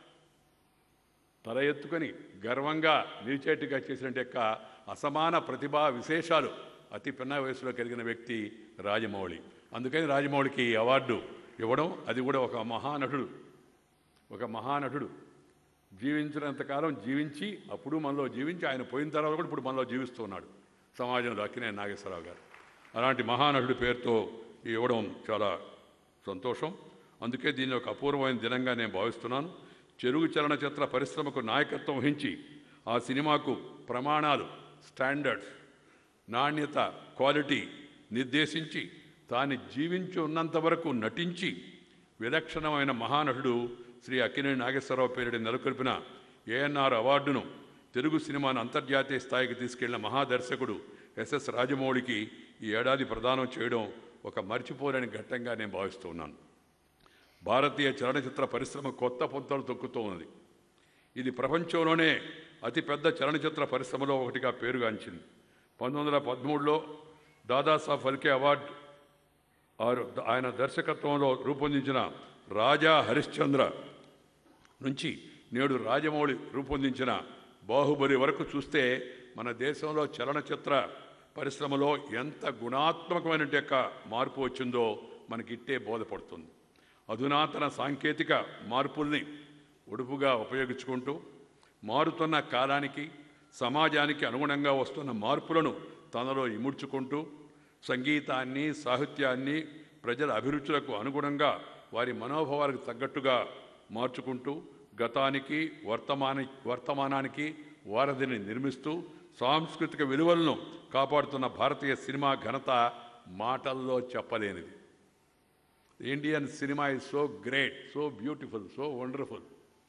తల ఎత్తుకొని గర్వంగా నిలిచేట్టుగా చేసినట్టు యొక్క అసమాన ప్రతిభా విశేషాలు అతి పిన్న వయసులో కలిగిన వ్యక్తి రాజమౌళి అందుకని రాజమౌళికి ఈ అవార్డు ఇవ్వడం అది కూడా ఒక మహానటుడు ఒక మహానటుడు జీవించినంతకాలం జీవించి అప్పుడు మనలో జీవించి ఆయన పోయిన తర్వాత కూడా ఇప్పుడు మనలో జీవిస్తున్నాడు సమాజంలో అక్కినేని నాగేశ్వరరావు గారు అలాంటి మహానటుడి పేరుతో ఇవ్వడం చాలా సంతోషం అందుకే దీన్ని ఒక అపూర్వమైన దినంగా నేను భావిస్తున్నాను చెరుగు చలనచిత్ర పరిశ్రమకు నాయకత్వం వహించి ఆ సినిమాకు ప్రమాణాలు స్టాండర్డ్స్ నాణ్యత క్వాలిటీ నిర్దేశించి తాను జీవించి ఉన్నంత వరకు నటించి విలక్షణమైన మహానటుడు శ్రీ అక్కినేని నాగేశ్వరరావు పేరిట నెలకొల్పిన ఏఎన్ఆర్ అవార్డును తెలుగు సినిమాను అంతర్జాతీయ స్థాయికి తీసుకెళ్లిన మహాదర్శకుడు ఎస్ఎస్ రాజమౌళికి ఈ ఏడాది ప్రదానం చేయడం ఒక మర్చిపోలేని ఘట్టంగా నేను భావిస్తూ ఉన్నాను భారతీయ చలనచిత్ర పరిశ్రమ కొత్త పొంతలు తొక్కుతూ ఉన్నది ఇది ప్రపంచంలోనే అతిపెద్ద చలనచిత్ర పరిశ్రమలో ఒకటిగా పేరుగాంచింది పంతొమ్మిది వందల పదమూడులో దాదాసాహెబ్ ఫల్కే అవార్డు ఆరు- ఆయన దర్శకత్వంలో రూపొందించిన రాజా హరిశ్చంద్ర నుంచి నేడు రాజమౌళి రూపొందించిన బాహుబలి వరకు చూస్తే మన దేశంలో చలనచిత్ర పరిశ్రమలో ఎంత గుణాత్మకమైన యొక్క మార్పు వచ్చిందో మనకి ఇట్టే బోధపడుతుంది అధునాతన సాంకేతిక మార్పుల్ని ఉడుపుగా ఉపయోగించుకుంటూ మారుతున్న కాలానికి సమాజానికి అనుగుణంగా వస్తున్న మార్పులను తనలో ఇముడ్చుకుంటూ సంగీతాన్ని సాహిత్యాన్ని ప్రజల అభిరుచులకు అనుగుణంగా వారి మనోభావాలకు తగ్గట్టుగా మార్చుకుంటూ గతానికి వర్తమాని వర్తమానానికి వారధిని నిర్మిస్తూ సాంస్కృతిక విలువలను కాపాడుతున్న భారతీయ సినిమా ఘనత మాటల్లో చెప్పలేనిది Indian cinema is so great so beautiful so wonderful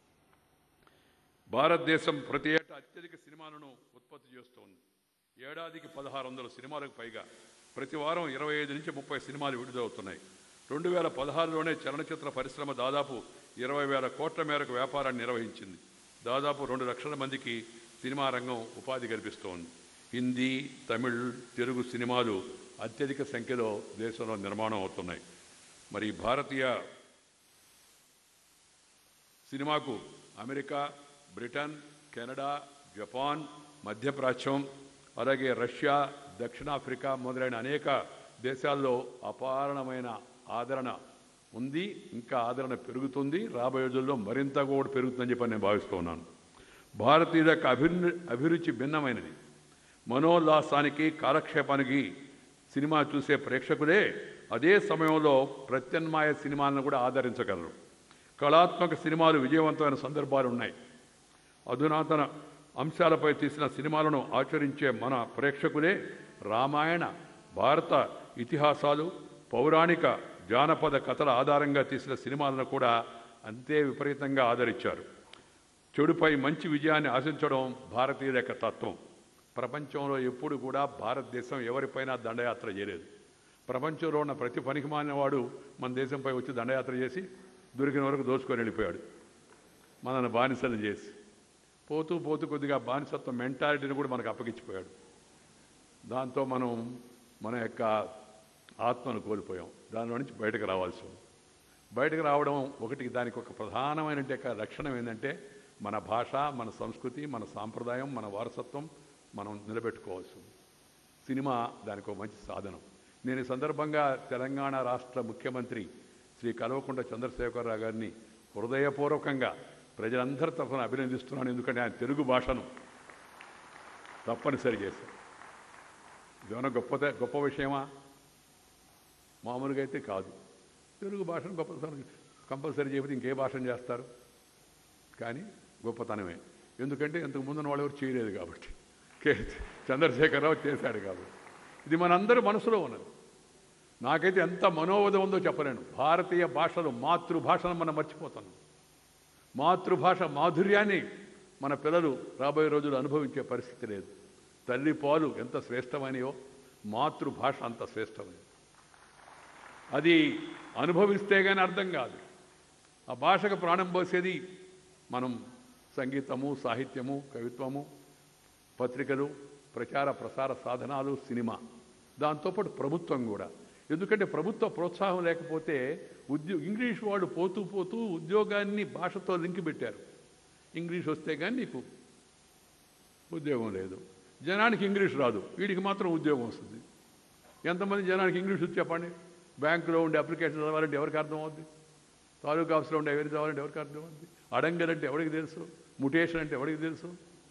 భారతదేశం ప్రతి ఏటా అత్యధిక సినిమాలను ఉత్పత్తి చేస్తోంది ఏడాదికి పదహారు వందల సినిమాలకు పైగా ప్రతి వారం ఇరవై ఐదు నుంచి ముప్పై సినిమాలు విడుదలవుతున్నాయి రెండు వేల పదహారులోనే చలనచిత్ర పరిశ్రమ దాదాపు ఇరవై వేల కోట్ల మేరకు వ్యాపారాన్ని నిర్వహించింది దాదాపు రెండు లక్షల మందికి సినిమా రంగం ఉపాధి కల్పిస్తోంది హిందీ తమిళ్ తెలుగు సినిమాలు అత్యధిక సంఖ్యలో దేశంలో నిర్మాణం అవుతున్నాయి మరి భారతీయ సినిమాకు అమెరికా బ్రిటన్ కెనడా జపాన్ మధ్యప్రాచ్యం అలాగే రష్యా దక్షిణాఫ్రికా మొదలైన అనేక దేశాల్లో అపారమైన ఆదరణ ఉంది ఇంకా ఆదరణ పెరుగుతుంది రాబోయే రోజుల్లో మరింత కూడా పెరుగుతుందని చెప్పి నేను భావిస్తూ ఉన్నాను భారతీయుల యొక్క అభిరు అభిరుచి భిన్నమైనది మనోల్లాసానికి కాలక్షేపానికి సినిమా చూసే ప్రేక్షకులే అదే సమయంలో ప్రత్యామ్నాయ సినిమాలను కూడా ఆదరించగలరు కళాత్మక సినిమాలు విజయవంతమైన సందర్భాలు ఉన్నాయి అధునాతన అంశాలపై తీసిన సినిమాలను ఆచరించే మన ప్రేక్షకులే రామాయణ భారత ఇతిహాసాలు పౌరాణిక జానపద కథల ఆధారంగా తీసిన సినిమాలను కూడా అంతే విపరీతంగా ఆదరించారు చెడుపై మంచి విజయాన్ని ఆశించడం భారతీయుల యొక్క తత్వం ప్రపంచంలో ఎప్పుడు కూడా భారతదేశం ఎవరిపైనా దండయాత్ర చేయలేదు ప్రపంచంలో ఉన్న ప్రతి పనికి వాడు మన దేశంపై వచ్చి దండయాత్ర చేసి దొరికిన వరకు దోచుకొని వెళ్ళిపోయాడు మనల్ని బానిసలు చేసి పోతూ పోతూ కొద్దిగా బానిసత్వ మెంటాలిటీని కూడా మనకు అప్పగించిపోయాడు దాంతో మనం మన యొక్క ఆత్మను కోల్పోయాం దానిలో నుంచి బయటకు రావాల్సి ఉంది బయటకు రావడం ఒకటి దానికి ఒక ప్రధానమైన యొక్క లక్షణం ఏంటంటే మన భాష మన సంస్కృతి మన సాంప్రదాయం మన వారసత్వం మనం నిలబెట్టుకోవాల్సి ఉంది సినిమా దానికి ఒక మంచి సాధనం నేను ఈ సందర్భంగా తెలంగాణ రాష్ట్ర ముఖ్యమంత్రి శ్రీ కల్వకుంట్ల చంద్రశేఖరరావు గారిని హృదయపూర్వకంగా ప్రజలందరి తరఫున అభినందిస్తున్నాను ఎందుకంటే ఆయన తెలుగు భాషను తప్పనిసరి చేశారు ఇదేమన్నా గొప్ప గొప్ప విషయమా మామూలుగా అయితే కాదు తెలుగు భాషను గొప్పతనం కంపల్సరీ చేయకపోతే ఇంకే భాషను చేస్తారు కానీ గొప్పతనమే ఎందుకంటే ఇంతకు ముందున్న వాళ్ళు ఎవరు చేయలేదు కాబట్టి కే చంద్రశేఖరరావు చేశాడు కాబట్టి ఇది మనందరి మనసులో ఉన్నది నాకైతే ఎంత మనోవధం ఉందో చెప్పలేను భారతీయ భాషలు మాతృభాషను మనం మర్చిపోతున్నాం మాతృభాష మాధుర్యాన్ని మన పిల్లలు రాబోయే రోజులు అనుభవించే పరిస్థితి లేదు తల్లి పాలు ఎంత శ్రేష్టమైనయో మాతృభాష అంత శ్రేష్టమైనది అది అనుభవిస్తే కానీ అర్థం కాదు ఆ భాషకు ప్రాణం పోసేది మనం సంగీతము సాహిత్యము కవిత్వము పత్రికలు ప్రచార ప్రసార సాధనాలు సినిమా దాంతోపాటు ప్రభుత్వం కూడా ఎందుకంటే ప్రభుత్వ ప్రోత్సాహం లేకపోతే ఉద్యో ఇంగ్లీష్ వాడు పోతూ పోతూ ఉద్యోగాన్ని భాషతో లింక్ పెట్టారు ఇంగ్లీష్ వస్తే కానీ నీకు ఉద్యోగం లేదు జనానికి ఇంగ్లీష్ రాదు వీడికి మాత్రం ఉద్యోగం వస్తుంది ఎంతమంది జనానికి ఇంగ్లీష్ వచ్చి చెప్పండి బ్యాంకులో ఉండే అప్లికేషన్ చదవాలంటే ఎవరికి అర్థం అవుద్ది తాలూకా ఆఫీస్లో ఉండే ఎవరికి చదవాలంటే ఎవరికి అర్థం అవుద్ది అడంగల్ అంటే ఎవరికి తెలుసు ముటేషన్ అంటే ఎవరికి తెలుసు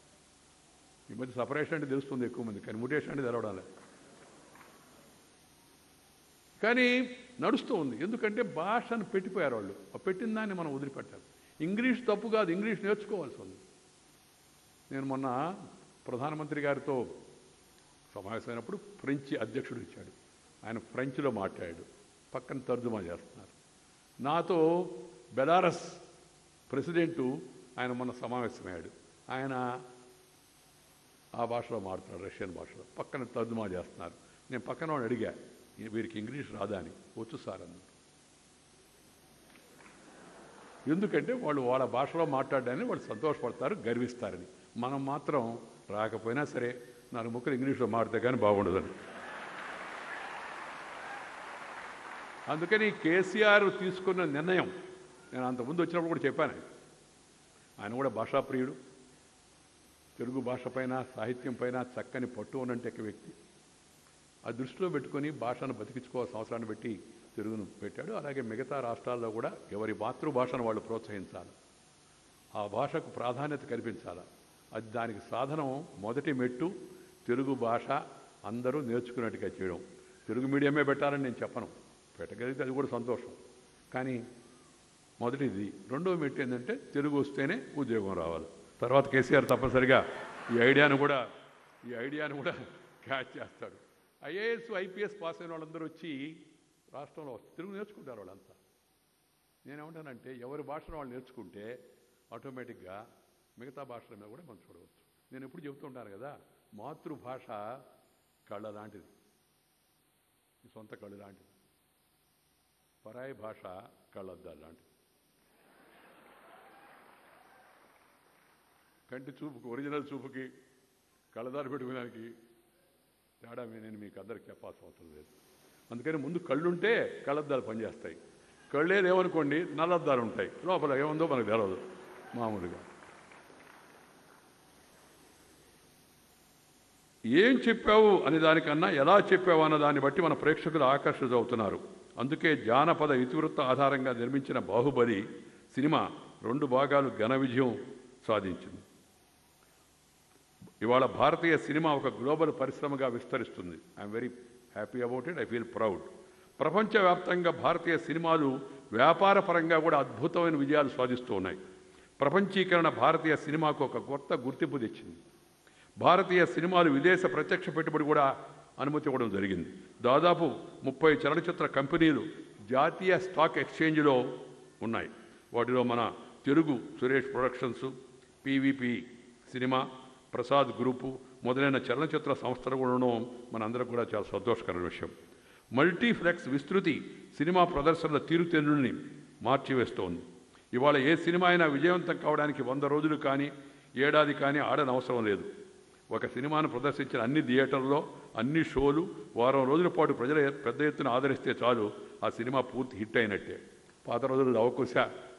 ఈ మధ్య సపరేషన్ అంటే తెలుస్తుంది ఎక్కువ మంది కానీ ముటేషన్ అంటే తెలవడం లేదు కానీ నడుస్తూ ఉంది ఎందుకంటే భాషను పెట్టిపోయారు వాళ్ళు ఆ పెట్టిన దాన్ని మనం వదిలిపెట్టాలి ఇంగ్లీష్ తప్పు కాదు ఇంగ్లీష్ నేర్చుకోవాల్సి ఉంది నేను మొన్న ప్రధానమంత్రి గారితో సమావేశమైనప్పుడు ఫ్రెంచ్ అధ్యక్షుడు ఇచ్చాడు ఆయన ఫ్రెంచ్లో మాట్లాడాడు పక్కన తర్జుమా చేస్తున్నారు నాతో బెలారస్ ప్రెసిడెంటు ఆయన మొన్న సమావేశమయ్యాడు ఆయన ఆ భాషలో మాట్లాడు రష్యన్ భాషలో పక్కన తర్జుమా చేస్తున్నారు నేను పక్కన వాడు అడిగా "ఈ- వీరికి ఇంగ్లీష్ రాదా అని వచ్చు సార్ అన్నాడు ఎందుకంటే వాళ్ళు వాళ్ళ భాషలో మాట్లాడడానికి వాళ్ళు సంతోషపడతారు గర్విస్తారని మనం మాత్రం రాకపోయినా సరే నాలుగు ముక్కలు ఇంగ్లీష్లో మాడితే కానీ బాగుండదని అందుకని కేసీఆర్ తీసుకున్న నిర్ణయం నేను అంతకుముందు వచ్చినప్పుడు కూడా చెప్పాను ఆయన కూడా భాషాప్రియుడు తెలుగు భాష పైన సాహిత్యం పైన చక్కని పట్టు ఉన్నట్టు వ్యక్తి ఆ దృష్టిలో పెట్టుకొని భాషను బతికించుకోవాల్సిన అవసరాన్ని పెట్టి తెలుగును పెట్టాడు అలాగే మిగతా రాష్ట్రాల్లో కూడా ఎవరి మాతృభాషను వాళ్ళు ప్రోత్సహించాలి ఆ భాషకు ప్రాధాన్యత కల్పించాలి అది దానికి సాధనం మొదటి మెట్టు తెలుగు భాష అందరూ నేర్చుకున్నట్టుగా చేయడం తెలుగు మీడియమే పెట్టాలని నేను చెప్పను పెట్టగలిగితే అది కూడా సంతోషం కానీ మొదటిది రెండో మెట్టు ఏంటంటే తెలుగు వస్తేనే ఉద్యోగం రావాలి తర్వాత కేసీఆర్ తప్పనిసరిగా ఈ ఐడియాను కూడా ఈ ఐడియాను కూడా క్యాచ్ చేస్తాడు ఐఏఎస్ ఐపీఎస్ పాస్ అయిన వాళ్ళందరూ వచ్చి రాష్ట్రంలో తెలుగు నేర్చుకుంటారు వాళ్ళంతా నేనేమంటానంటే ఎవరి భాషను వాళ్ళు నేర్చుకుంటే ఆటోమేటిక్గా మిగతా భాషల మీద కూడా మనం చూడవచ్చు నేను ఎప్పుడు చెబుతుంటాను కదా మాతృభాష కళ్ళ లాంటిది ఈ సొంత కళ్ళు లాంటిది పరాయి భాష కళ్ళద్దాలు లాంటిది కంటి చూపుకు ఒరిజినల్ చూపుకి కళ్ళదారు పెట్టుకోవడానికి తేడా మీ- నేను మీకు అందరికి చెప్పాల్సిన అవసరం లేదు అందుకని ముందు కళ్ళుంటే కళ్ళద్దాలు పనిచేస్తాయి కళ్ళే లేవనుకోండి నల్లద్దాలు ఉంటాయి లోపల ఏముందో మనకు తెలియదు మామూలుగా ఏం చెప్పావు అనే దానికన్నా ఎలా చెప్పావు అన్న దాన్ని బట్టి మన ప్రేక్షకులు ఆకర్షితులవుతున్నారు అందుకే జానపద ఇతివృత్త ఆధారంగా నిర్మించిన బాహుబలి సినిమా రెండు భాగాలు ఘన విజయం సాధించింది ఇవాళ భారతీయ సినిమా ఒక గ్లోబల్ పరిశ్రమగా విస్తరిస్తుంది I'm very happy about it I feel proud ప్రపంచవ్యాప్తంగా భారతీయ సినిమాలు వ్యాపార పరంగా కూడా అద్భుతమైన విజయాలు సాధిస్తూ ఉన్నాయి ప్రపంచీకరణ భారతీయ సినిమాకు ఒక కొత్త గుర్తింపు తెచ్చింది భారతీయ సినిమాలు విదేశ ప్రత్యక్ష పెట్టుబడి కూడా అనుమతి ఇవ్వడం జరిగింది దాదాపు ముప్పై చలనచిత్ర కంపెనీలు జాతీయ స్టాక్ ఎక్స్చేంజ్లో ఉన్నాయి వాటిలో మన Telugu Suresh productions PVP cinema Prasad group మొదలైన చలనచిత్ర సంస్థలు కూడా ఉండడం మనందరం కూడా చాలా సంతోషకరమైన విషయం మల్టీప్లెక్స్ విస్తృతి సినిమా ప్రదర్శనల తీరుతెన్నుల్ని మార్చివేస్తోంది ఇవాళ ఏ సినిమా అయినా విజయవంతం కావడానికి వంద రోజులు కానీ ఏడాది కానీ ఆడనవసరం లేదు ఒక సినిమాను ప్రదర్శించిన అన్ని థియేటర్లో అన్ని షోలు వారం రోజుల పాటు ప్రజలు పెద్ద ఎత్తున ఆదరిస్తే చాలు ఆ సినిమా పూర్తి హిట్ అయినట్టే పాత రోజుల్లో అవకుశ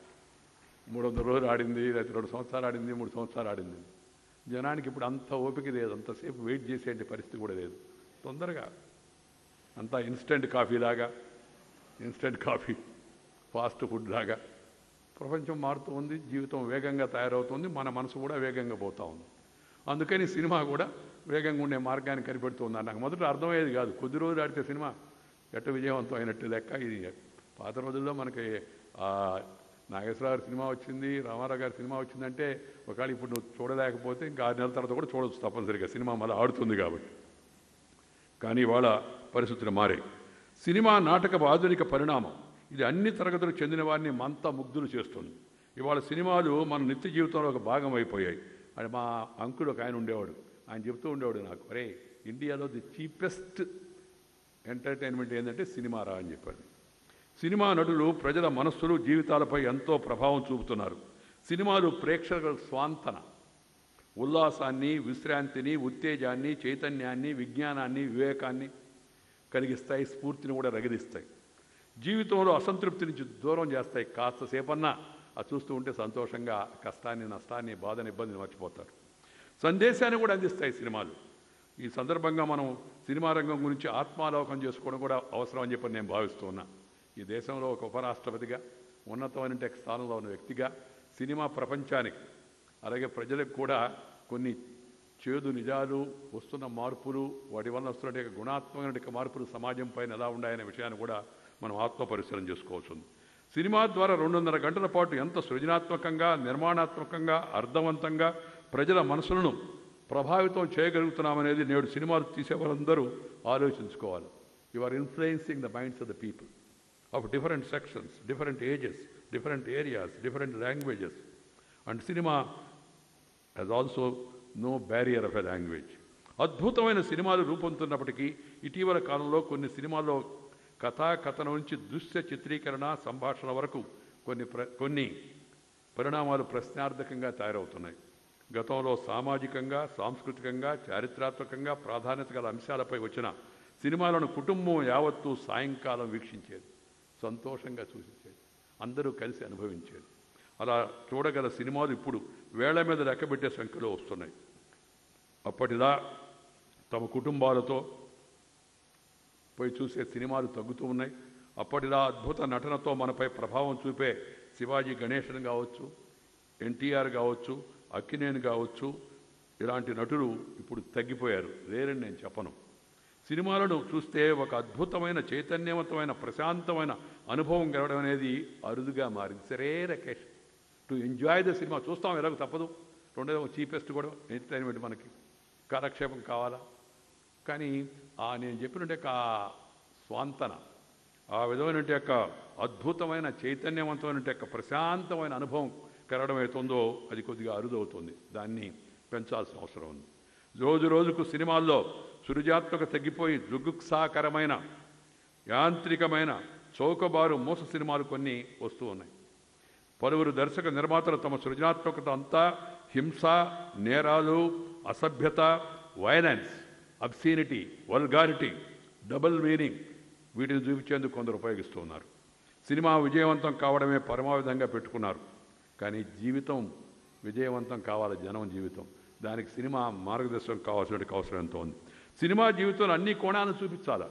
మూడు వందల రోజులు ఆడింది లేకపోతే రెండు సంవత్సరాలు ఆడింది మూడు సంవత్సరాలు ఆడింది జనానికి ఇప్పుడు అంత ఓపిక లేదు అంతసేపు వెయిట్ చేసే పరిస్థితి కూడా లేదు తొందరగా అంతా ఇన్స్టెంట్ కాఫీ లాగా ఇన్స్టెంట్ కాఫీ ఫాస్ట్ ఫుడ్ లాగా ప్రపంచం మారుతూ ఉంది జీవితం వేగంగా తయారవుతుంది మన మనసు కూడా వేగంగా పోతూ ఉంది అందుకని సినిమా కూడా వేగంగా ఉండే మార్గాన్ని కనిపెడుతుంది నాకు మొదట అర్థమయ్యేది కాదు కొద్ది రోజులు ఆడితే సినిమా ఎట్ట విజయవంతం అయినట్టు లెక్క ఇది పాత రోజుల్లో మనకి ఆ, నాగేశ్వరరావు గారి సినిమా వచ్చింది రామారావు గారి సినిమా వచ్చిందంటే ఒకవేళ ఇప్పుడు నువ్వు చూడలేకపోతే ఇంకా ఆరు నెలల తర్వాత కూడా చూడవచ్చు తప్పనిసరిగా సినిమా మళ్ళీ ఆడుతుంది కాబట్టి కానీ ఇవాళ పరిస్థితులు మారాయి సినిమా నాటక ఆధునిక పరిణామం ఇది అన్ని తరగతులకు చెందిన వారిని మంత ముగ్ధులు చేస్తుంది ఇవాళ సినిమాలు మన నిత్య జీవితంలో ఒక భాగం అయిపోయాయి అది మా అంకుడు ఒక ఆయన ఉండేవాడు ఆయన చెప్తూ ఉండేవాడు నాకు అరే ఇండియాలో ది చీపెస్ట్ ఎంటర్టైన్మెంట్ ఏంటంటే సినిమా రా అని చెప్పాడు సినిమా నటులు ప్రజల మనస్సులు జీవితాలపై ఎంతో ప్రభావం చూపుతున్నారు సినిమాలు ప్రేక్షకుల స్వాంతన ఉల్లాసాన్ని విశ్రాంతిని ఉత్తేజాన్ని చైతన్యాన్ని విజ్ఞానాన్ని వివేకాన్ని కలిగిస్తాయి స్ఫూర్తిని కూడా రగిలిస్తాయి జీవితంలో అసంతృప్తి నుంచి దూరం చేస్తాయి కాస్తసేపన్నా అది చూస్తూ ఉంటే సంతోషంగా కష్టాన్ని నష్టాన్ని బాధని ఇబ్బందిని మర్చిపోతారు సందేశాన్ని కూడా అందిస్తాయి సినిమాలు ఈ సందర్భంగా మనం సినిమా రంగం గురించి ఆత్మాలోకం చేసుకోవడం కూడా అవసరం అని చెప్పి నేను భావిస్తూ ఉన్నా ఈ దేశంలో ఒక ఉపరాష్ట్రపతిగా ఉన్నతమైన స్థానంలో ఉన్న వ్యక్తిగా సినిమా ప్రపంచానికి అలాగే ప్రజలకు కూడా కొన్ని చేదు నిజాలు వస్తున్న మార్పులు వాటి వల్ల వస్తున్న గుణాత్మకమైన మార్పులు సమాజం పైన ఎలా ఉన్నాయనే విషయాన్ని కూడా మనం ఆత్మ పరిశీలన చేసుకోవాల్సి ఉంది సినిమా ద్వారా రెండున్నర గంటల పాటు ఎంత సృజనాత్మకంగా నిర్మాణాత్మకంగా అర్థవంతంగా ప్రజల మనసులను ప్రభావితం చేయగలుగుతున్నామనేది నేడు సినిమాలు తీసే వారందరూ ఆలోచించుకోవాలి you are influencing the minds of the people of different sections different ages different areas different languages and cinema has also no barrier of a language అద్భుతమైన సినిమాలు రూపొందుతున్నప్పటికీ ఇటీవల కాలంలో కొన్ని సినిమాల్లో కథా కథనం నుంచి దృశ్య చిత్రీకరణ సంభాషణ వరకు కొన్ని ప్ర కొన్ని పరిణామాలు ప్రశ్నార్థకంగా తయారవుతున్నాయి గతంలో సామాజికంగా సాంస్కృతికంగా చారిత్రాత్మకంగా ప్రాధాన్యత గల అంశాలపై వచ్చిన సినిమాలను కుటుంబం యావత్తు సాయంకాలం వీక్షించేది సంతోషంగా చూసించేది అందరూ కలిసి అనుభవించేది అలా చూడగల సినిమాలు ఇప్పుడు వేళ్ల మీద లెక్కబెట్టే సంఖ్యలో వస్తున్నాయి అప్పటిలా తమ కుటుంబాలతో పోయి చూసే సినిమాలు తగ్గుతూ ఉన్నాయి అప్పటిలా అద్భుత నటనతో మనపై ప్రభావం చూపే శివాజీ గణేశన్ కావచ్చు ఎన్టీఆర్ కావచ్చు అక్కినేని కావచ్చు ఇలాంటి నటులు ఇప్పుడు తగ్గిపోయారు లేరని నేను చెప్పను సినిమాలను చూస్తే ఒక అద్భుతమైన చైతన్యవంతమైన ప్రశాంతమైన అనుభవం కలగడం అనేది అరుదుగా మారింది సరే రకేష్ టు ఎంజాయ్ ద సినిమా చూస్తాం ఎలాగో తప్పదు రెండోది చీపెస్ట్ కూడా ఎంటర్టైన్మెంట్ మనకి కాలక్షేపం కావాలా కానీ ఆ నేను చెప్పినట్టు ఆ స్వాంతన ఆ విధమైన యొక్క అద్భుతమైన చైతన్యవంతమైన యొక్క ప్రశాంతమైన అనుభవం కలగడం అవుతుందో అది కొద్దిగా అరుదవుతుంది దాన్ని పెంచాల్సిన అవసరం ఉంది రోజు రోజుకు సినిమాల్లో సృజాత్మక తగ్గిపోయి జుగుప్సాకరమైన యాంత్రికమైన చౌకబారు మోస సినిమాలు కొన్ని వస్తూ ఉన్నాయి పలువురు దర్శక నిర్మాతలు తమ సృజనాత్మకత అంతా హింస నేరాలు అసభ్యత violence obscenity vulgarity double meaning వీటిని చూపించేందుకు కొందరు ఉపయోగిస్తూ ఉన్నారు సినిమా విజయవంతం కావడమే పరమావిధంగా పెట్టుకున్నారు కానీ జీవితం విజయవంతం కావాలి జనం జీవితం దానికి సినిమా మార్గదర్శనం కావాల్సిన అవసరం ఎంతో ఉంది సినిమా జీవితంలో అన్ని కోణాలను చూపించాలా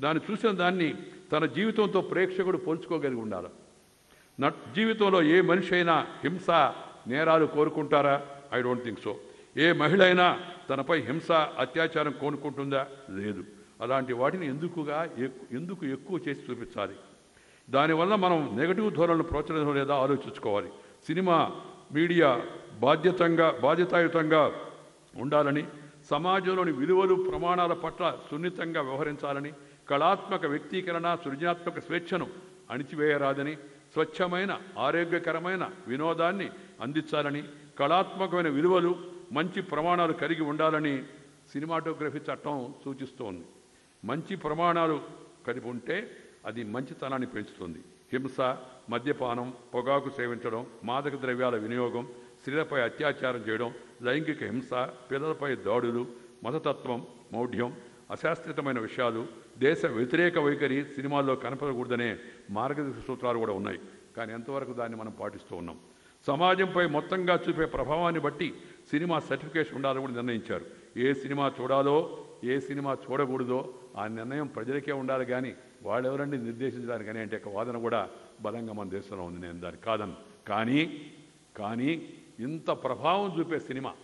దాన్ని చూసిన దాన్ని తన జీవితంతో ప్రేక్షకుడు పోల్చుకోగలిగి ఉండాలి నట్ జీవితంలో ఏ మనిషి అయినా హింస నేరాలు కోరుకుంటారా ఐ డోంట్ థింక్ సో ఏ మహిళ అయినా తనపై హింస అత్యాచారం కోరుకుంటుందా లేదు అలాంటి వాటిని ఎందుకుగా ఎక్కు- ఎందుకు ఎక్కువ చేసి చూపించాలి దానివల్ల మనం నెగటివ్ ధోరణులను ప్రోత్సహించడం లేదా ఆలోచించుకోవాలి సినిమా మీడియా బాధ్యతంగా బాధ్యతాయుతంగా ఉండాలని సమాజంలోని విలువలు ప్రమాణాల పట్ల సున్నితంగా వ్యవహరించాలని కళాత్మక వ్యక్తీకరణ సృజనాత్మక స్వేచ్ఛను అణిచివేయరాదని స్వచ్ఛమైన ఆరోగ్యకరమైన వినోదాన్ని అందించాలని కళాత్మకమైన విలువలు మంచి ప్రమాణాలు కలిగి ఉండాలని సినిమాటోగ్రఫీ చట్టం సూచిస్తోంది మంచి ప్రమాణాలు కలిగి ఉంటే అది మంచితనాన్ని పెంచుతుంది హింస మద్యపానం పొగాకు సేవించడం మాదక ద్రవ్యాల వినియోగం స్త్రీలపై అత్యాచారం చేయడం లైంగిక హింస పిల్లలపై దాడులు మతతత్వం మౌఢ్యం అశాస్త్రితమైన విషయాలు దేశ వ్యతిరేక వైఖరి సినిమాల్లో కనపడకూడదనే మార్గదర్శక సూత్రాలు కూడా ఉన్నాయి కానీ ఎంతవరకు దాన్ని మనం పాటిస్తూ ఉన్నాం సమాజంపై మొత్తంగా చూపే ప్రభావాన్ని బట్టి సినిమా సర్టిఫికేషన్ ఉండాలని కూడా నిర్ణయించారు ఏ సినిమా చూడాలో ఏ సినిమా చూడకూడదో ఆ నిర్ణయం ప్రజలకే ఉండాలి కానీ వాళ్ళెవరండి నిర్దేశించడానికి అనే అంటే వాదన కూడా బలంగా మన దేశంలో ఉంది నేను దాన్ని కాదను కానీ కానీ ఇంత ప్రభావం చూపే సినిమా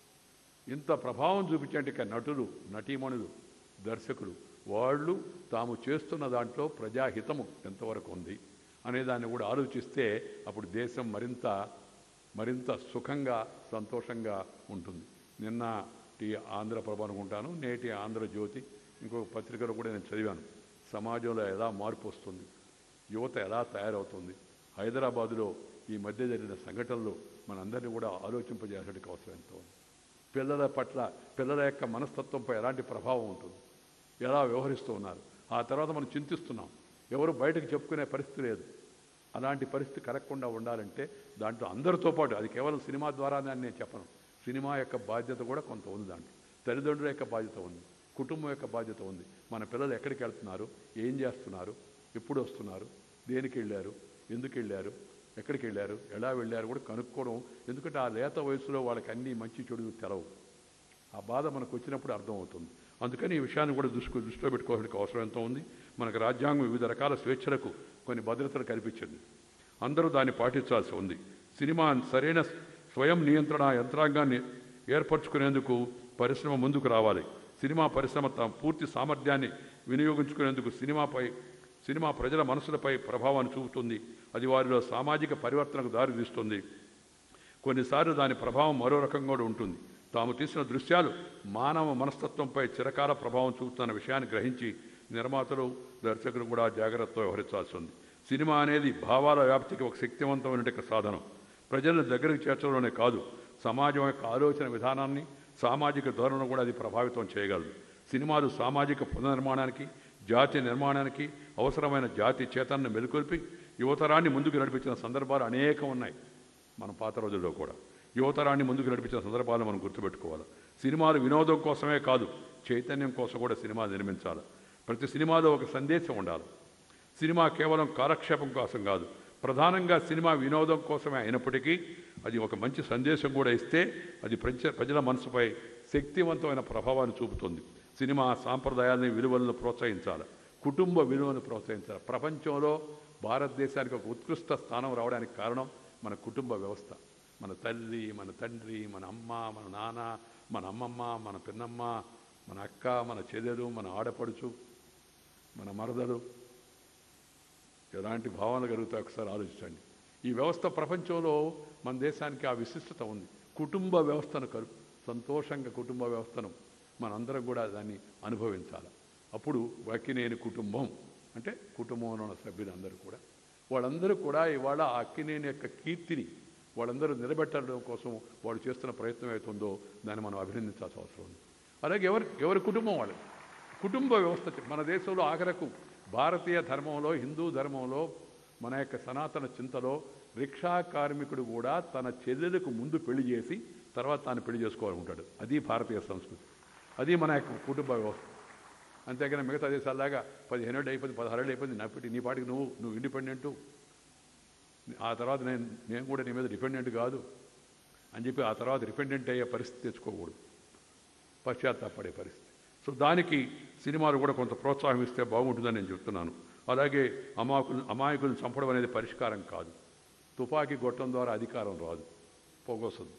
ఇంత ప్రభావం చూపించే ఇక నటులు నటీమణులు దర్శకులు వాళ్ళు తాము చేస్తున్న దాంట్లో ప్రజాహితము ఎంతవరకు ఉంది అనే దాన్ని కూడా ఆలోచిస్తే అప్పుడు దేశం మరింత మరింత సుఖంగా సంతోషంగా ఉంటుంది నిన్న టీ ఆంధ్రప్రభ అనుకుంటాను నేటి ఆంధ్రజ్యోతి ఇంకొక పత్రికలో కూడా నేను చదివాను సమాజంలో ఎలా మార్పు వస్తుంది యువత ఎలా తయారవుతుంది హైదరాబాదులో ఈ మధ్య జరిగిన సంఘటనలు మనందరినీ కూడా ఆలోచింపజేయడానికి అవసరం ఎంతో ఉంది పిల్లల పట్ల పిల్లల యొక్క మనస్తత్వంపై ఎలాంటి ప్రభావం ఉంటుంది ఎలా వ్యవహరిస్తూ ఉన్నారు ఆ తర్వాత మనం చింతిస్తున్నాం ఎవరు బయటకు చెప్పుకునే పరిస్థితి లేదు అలాంటి పరిస్థితి కలగకుండా ఉండాలంటే దాంట్లో అందరితో పాటు అది కేవలం సినిమా ద్వారానే అని నేను చెప్పను సినిమా యొక్క బాధ్యత కూడా కొంత ఉంది దాంట్లో తల్లిదండ్రుల యొక్క బాధ్యత ఉంది కుటుంబం యొక్క బాధ్యత ఉంది మన పిల్లలు ఎక్కడికి వెళ్తున్నారు ఏం చేస్తున్నారు ఎప్పుడు వస్తున్నారు దేనికి వెళ్ళారు ఎందుకు వెళ్ళారు ఎక్కడికి వెళ్ళారు ఎలా వెళ్ళారు కూడా కనుక్కోవడం ఎందుకంటే ఆ లేత వయసులో వాళ్ళకి అన్ని మంచి చెడు తెలవు ఆ బాధ మనకు వచ్చినప్పుడు అర్థమవుతుంది అందుకని ఈ విషయాన్ని కూడా దృష్టి దృష్టిలో పెట్టుకోవాల్సిన అవసరం ఎంతో ఉంది మనకు రాజ్యాంగం వివిధ రకాల స్వేచ్ఛలకు కొన్ని భద్రతలు కల్పించింది అందరూ దాన్ని పాటించాల్సి ఉంది సినిమా సరైన స్వయం నియంత్రణ యంత్రాంగాన్ని ఏర్పరచుకునేందుకు పరిశ్రమ ముందుకు రావాలి సినిమా పరిశ్రమ తమ పూర్తి సామర్థ్యాన్ని వినియోగించుకునేందుకు సినిమాపై సినిమా ప్రజల మనసులపై ప్రభావాన్ని చూపుతుంది అది వారిలో సామాజిక పరివర్తనకు దారితీస్తుంది కొన్నిసార్లు దాని ప్రభావం మరో రకంగా కూడా ఉంటుంది తాము తీసిన దృశ్యాలు మానవ మనస్తత్వంపై చిరకాల ప్రభావం చూపుతున్న విషయాన్ని గ్రహించి నిర్మాతలు దర్శకులు కూడా జాగ్రత్తతో వ్యవహరించాల్సి ఉంది సినిమా అనేది భావాల వ్యాప్తికి ఒక శక్తివంతమైన సాధనం ప్రజలను దగ్గరికి చేర్చడంలోనే కాదు సమాజం యొక్క ఆలోచన విధానాన్ని సామాజిక ధోరణను కూడా అది ప్రభావితం చేయగలదు సినిమాలు సామాజిక పునర్నిర్మాణానికి జాతి నిర్మాణానికి అవసరమైన జాతి చేతనను మెలుకొల్పి యువతరాన్ని ముందుకు నడిపించిన సందర్భాలు అనేకం ఉన్నాయి మన పాత రోజుల్లో కూడా యువతరాన్ని ముందుకు నడిపించిన సందర్భాలు మనం గుర్తుపెట్టుకోవాలి సినిమాలు వినోదం కోసమే కాదు చైతన్యం కోసం కూడా సినిమాలు నిర్మించాలి ప్రతి సినిమాలో ఒక సందేశం ఉండాలి సినిమా కేవలం కాలక్షేపం కోసం కాదు ప్రధానంగా సినిమా వినోదం కోసమే అయినప్పటికీ అది ఒక మంచి సందేశం కూడా ఇస్తే అది ప్రజ ప్రజల మనసుపై శక్తివంతమైన ప్రభావాన్ని చూపుతుంది సినిమా సాంప్రదాయాలని విలువలను ప్రోత్సహించాలి కుటుంబ విలువలను ప్రోత్సహించాలి ప్రపంచంలో భారతదేశానికి ఒక ఉత్కృష్ట స్థానం రావడానికి కారణం మన కుటుంబ వ్యవస్థ మన తల్లి మన తండ్రి మన అమ్మ మన నాన్న మన అమ్మమ్మ మన పిన్నమ్మ మన అక్క మన చెల్లెలు మన ఆడపడుచు మన మరదలు ఎలాంటి భావనలు కలుగుతాయి ఒకసారి ఆలోచించండి ఈ వ్యవస్థ ప్రపంచంలో మన దేశానికి ఆ విశిష్టత ఉంది కుటుంబ వ్యవస్థను కలు సంతోషంగా కుటుంబ వ్యవస్థను మనందరం కూడా దాన్ని అనుభవించాలి అప్పుడు వకినేని కుటుంబం అంటే కుటుంబంలో ఉన్న సభ్యులందరూ కూడా వాళ్ళందరూ కూడా ఇవాళ ఆ అక్కినేని యొక్క కీర్తిని వాళ్ళందరూ నిలబెట్టడం కోసం వాళ్ళు చేస్తున్న ప్రయత్నం అవుతుందో దాన్ని మనం అభినందించాల్సిన అవసరం ఉంది అలాగే ఎవరి ఎవరి కుటుంబం వాళ్ళకి కుటుంబ వ్యవస్థ మన దేశంలో ఆఖరకు భారతీయ ధర్మంలో హిందూ ధర్మంలో మన యొక్క సనాతన చింతలో రిక్షా కార్మికుడు కూడా తన చెల్లెలకు ముందు పెళ్లి చేసి తర్వాత తాను పెళ్లి చేసుకోవాలనుకుంటాడు అది భారతీయ సంస్కృతి అది మన యొక్క కుటుంబ వ్యవస్థ అంతేగాని మిగతా దేశాల్లాగా పదిహేనేళ్ళు అయిపోయింది పదహారేళ్ళు అయిపోయింది నా పెట్టి నీ పాటికి నువ్వు నువ్వు ఇండిపెండెంటు ఆ తర్వాత నేను నేను కూడా నీ మీద డిపెండెంట్ కాదు అని చెప్పి ఆ తర్వాత డిపెండెంట్ అయ్యే పరిస్థితి తెచ్చుకోకూడదు పశ్చాత్తాపడే పరిస్థితి సో దానికి సినిమాలు కూడా కొంత ప్రోత్సాహం ఇస్తే బాగుంటుందని నేను చెప్తున్నాను అలాగే అమాయకులు అమాయకులను చంపడం అనేది పరిష్కారం కాదు తుపాకీ గొట్టం ద్వారా అధికారం రాదు పోగొస్తుంది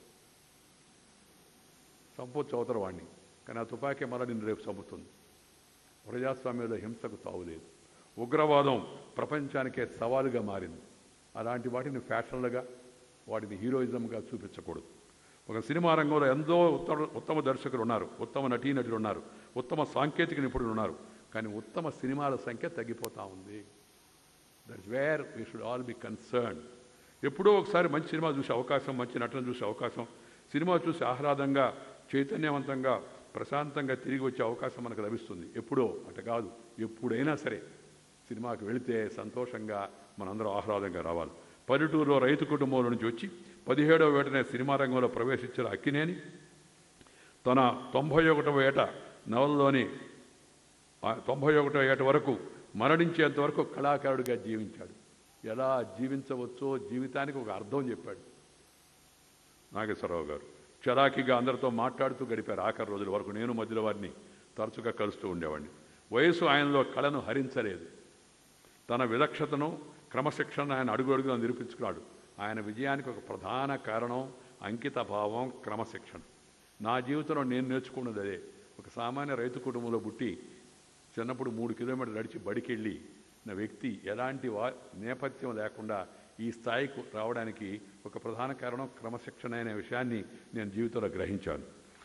చంపొచ్చు అవతల వాడిని కానీ ఆ తుపాకీ మళ్ళీ నిన్ను రేపు చంపుతుంది ప్రజాస్వామ్యంలో హింసకు తావులేదు ఉగ్రవాదం ప్రపంచానికే సవాలుగా మారింది అలాంటి వాటిని ఫ్యాషన్లుగా వాటిని హీరోయిజంగా చూపించకూడదు ఒక సినిమా రంగంలో ఎంతో ఉత్తమ ఉత్తమ దర్శకులు ఉన్నారు ఉత్తమ నటీనటులు ఉన్నారు ఉత్తమ సాంకేతిక నిపుణులు ఉన్నారు కానీ ఉత్తమ సినిమాల సంఖ్య తగ్గిపోతూ ఉంది that's where we should all be concern ఎప్పుడో ఒకసారి మంచి సినిమా చూసే అవకాశం మంచి నటన చూసే అవకాశం సినిమా చూసి ఆహ్లాదంగా చైతన్యవంతంగా ప్రశాంతంగా తిరిగి వచ్చే అవకాశం మనకు లభిస్తుంది ఎప్పుడో అట కాదు ఎప్పుడైనా సరే సినిమాకి వెళితే సంతోషంగా మనందరం ఆహ్లాదంగా రావాలి పల్లెటూరులో రైతు కుటుంబంలో నుంచి వచ్చి పదిహేడవ ఏటనే సినిమా రంగంలో ప్రవేశించిన అక్కినేని తన తొంభై ఒకటవ ఏట నవలలోని ఆ తొంభై ఒకటో ఏట వరకు మరణించేంత వరకు కళాకారుడిగా జీవించాడు ఎలా జీవించవచ్చో జీవితానికి ఒక అర్థం చెప్పాడు నాగేశ్వరరావు గారు చలాకీగా అందరితో మాట్లాడుతూ గడిపారు ఆఖరి రోజుల వరకు నేను మధ్యలో వారిని తరచుగా కలుస్తూ ఉండేవాడిని వయసు ఆయనలో కళను హరించలేదు తన విలక్షతను క్రమశిక్షణ ఆయన అడుగు అడుగున నిరూపించుకున్నాడు ఆయన విజయానికి ఒక ప్రధాన కారణం అంకిత భావం క్రమశిక్షణ నా జీవితంలో నేను నేర్చుకున్నది అదే ఒక సామాన్య రైతు కుటుంబంలో పుట్టి చిన్నప్పుడు మూడు కిలోమీటర్లు నడిచి బడికెళ్ళి నా వ్యక్తి ఎలాంటి వా నేపథ్యం లేకుండా ఈ స్థాయికి రావడానికి ఒక ప్రధాన కారణం క్రమశిక్షణ అనే విషయాన్ని నేను జీవితంలో గ్రహించాను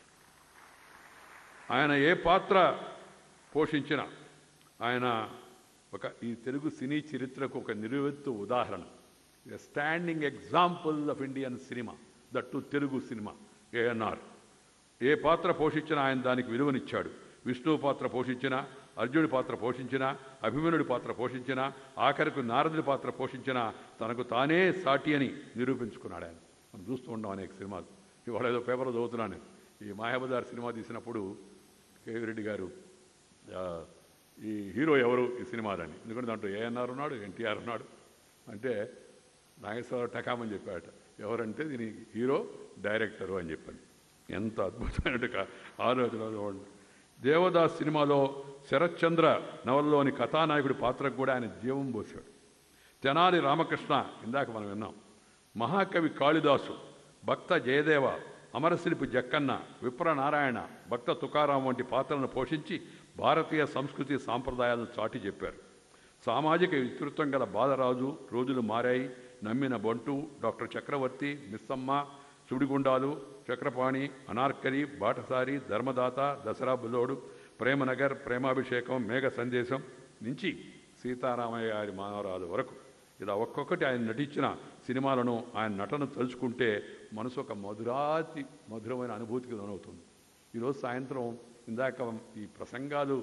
ఆయన ఏ పాత్ర పోషించినా ఆయన ఒక ఈ తెలుగు సినీ చరిత్రకు ఒక నిలువెత్తు ఉదాహరణ standing example of Indian cinema that Telugu cinema ANR ఏ పాత్ర పోషించినా ఆయన దానికి విలువనిచ్చాడు విష్ణువు పాత్ర పోషించిన అర్జునుడి పాత్ర పోషించిన అభిమన్యుడి పాత్ర పోషించిన ఆఖరికి నారదుడి పాత్ర పోషించిన తనకు తానే సాటి అని నిరూపించుకున్నాడు ఆయన మనం చూస్తూ ఉంటాం అనేక సినిమాలు ఇవాళ ఏదో పేపర్లో చదువుతున్నాను నేను. ఈ మాయాబజార్ సినిమా తీసినప్పుడు కేవీ రెడ్డి గారు ఆ, ఈ హీరో ఎవరు ఈ సినిమాలని ఎందుకంటే దాంట్లో ఏఎన్ఆర్ ఉన్నాడు ఎన్టీఆర్ ఉన్నాడు అంటే నాగేశ్వరరావు టకామని చెప్పాడట ఎవరంటే దీని హీరో డైరెక్టరు అని చెప్పాను ఎంత అద్భుతమైన క- ఆలోచన చూడండి. దేవదాస్ సినిమాలో శరత్చంద్ర నవలలోని కథానాయకుడి పాత్రకు కూడా ఆయన జీవం పోశాడు తెనాలి రామకృష్ణ ఇందాక మనం విన్నాం మహాకవి కాళిదాసు భక్త జయదేవ అమరశిల్పి జక్కన్న విప్ర నారాయణ భక్త తుకారాం వంటి పాత్రలను పోషించి భారతీయ సంస్కృతి సాంప్రదాయాలను చాటి చెప్పారు సామాజిక విస్తృతం గల బాలరాజు రోజులు మారాయి నమ్మిన బంటు డాక్టర్ చక్రవర్తి మిస్సమ్మ సుడిగుండాలు చక్రపాణి అనార్కలి బాటసారి ధర్మదాత దసరా బుల్లోడు ప్రేమనగర్ ప్రేమాభిషేకం మేఘ సందేశం నుంచి సీతారామయ్య గారి మానవరాలు వరకు ఇలా ఒక్కొక్కటి ఆయన నటించిన సినిమాలను ఆయన నటన తలుచుకుంటే మనసు ఒక మధురాతి మధురమైన అనుభూతికి లోనవుతుంది ఈరోజు సాయంత్రం ఇందాక ఈ ప్రసంగాలు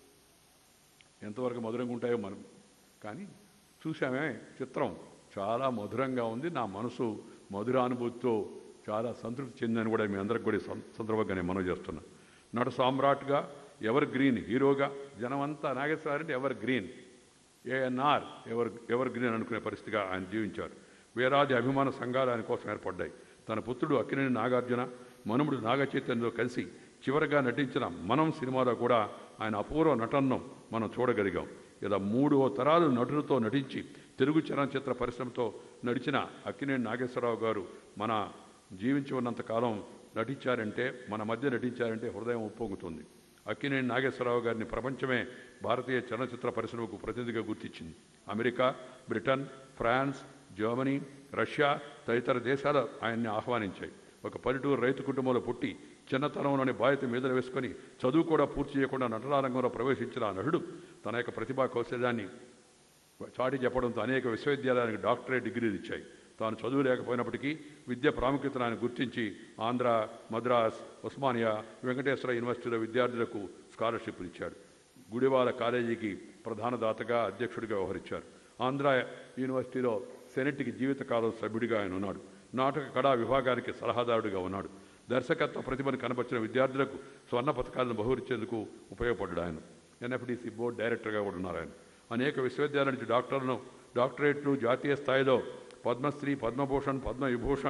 ఎంతవరకు మధురంగా ఉంటాయో మనం కానీ చూసామే చిత్రం చాలా మధురంగా ఉంది నా మనసు మధురానుభూతితో చాలా సంతృప్తి చెందని కూడా మీ అందరికి కూడా ఈ సం- సందర్భంగా నేను మనవి చేస్తున్నా నట సామ్రాట్గా ఎవర్ గ్రీన్ హీరోగా జనమంతా నాగేశ్వర అంటే evergreen ANR ever evergreen అనుకునే పరిస్థితిగా ఆయన జీవించారు వేలాది అభిమాన సంఘాలు ఆయన కోసం ఏర్పడ్డాయి తన పుత్రుడు అక్కినేని నాగార్జున మనుముడు నాగచైతన్యతో కలిసి చివరగా నటించిన మనం సినిమాలో కూడా ఆయన అపూర్వ నటనను మనం చూడగలిగాం ఇలా మూడు తరాలు నటులతో నటించి తెలుగు చలనచిత్ర పరిశ్రమతో నడిచిన అక్కినేని నాగేశ్వరరావు గారు మన జీవించి ఉన్నంత కాలం నటించారంటే మన మధ్య నటించారంటే హృదయం ఉప్పొంగుతుంది అక్కినేని నాగేశ్వరరావు గారిని ప్రపంచమే భారతీయ చలనచిత్ర పరిశ్రమకు ప్రతినిధిగా గుర్తించింది America Britain France Germany Russia తదితర దేశాలు ఆయన్ని ఆహ్వానించాయి ఒక పల్లెటూరు రైతు కుటుంబంలో పుట్టి చిన్నతనంలోని బాధ్యత మీదలు వేసుకొని చదువు కూడా పూర్తి చేయకుండా నటనారంగంలో ప్రవేశించిన ఆ నటుడు తన యొక్క ప్రతిభా కౌశల్యాన్ని చాటి చెప్పడంతో అనేక విశ్వవిద్యాలయానికి డాక్టరేట్ డిగ్రీలు ఇచ్చాయి తాను చదువు లేకపోయినప్పటికీ విద్య ప్రాముఖ్యతను ఆయన గుర్తించి ఆంధ్ర మద్రాస్ ఉస్మానియా వెంకటేశ్వర యూనివర్సిటీలో విద్యార్థులకు స్కాలర్షిప్లు ఇచ్చాడు గుడివాల కాలేజీకి ప్రధాన దాతగా అధ్యక్షుడిగా వ్యవహరించారు ఆంధ్ర యూనివర్సిటీలో సెనెట్కి జీవితకాలం సభ్యుడిగా ఆయన ఉన్నాడు నాటక కళా విభాగానికి సలహాదారుడిగా ఉన్నాడు దర్శకత్వ ప్రతిభను కనబర్చిన విద్యార్థులకు స్వర్ణ పథకాలను బహురించేందుకు ఉపయోగపడ్డాడు ఆయన ఎన్ఎఫ్డిసి బోర్డు డైరెక్టర్గా కూడా ఉన్నారు ఆయన అనేక విశ్వవిద్యాలయాల నుంచి డాక్టర్లను డాక్టరేట్లు జాతీయ స్థాయిలో పద్మశ్రీ పద్మభూషణ్ పద్మవిభూషణ్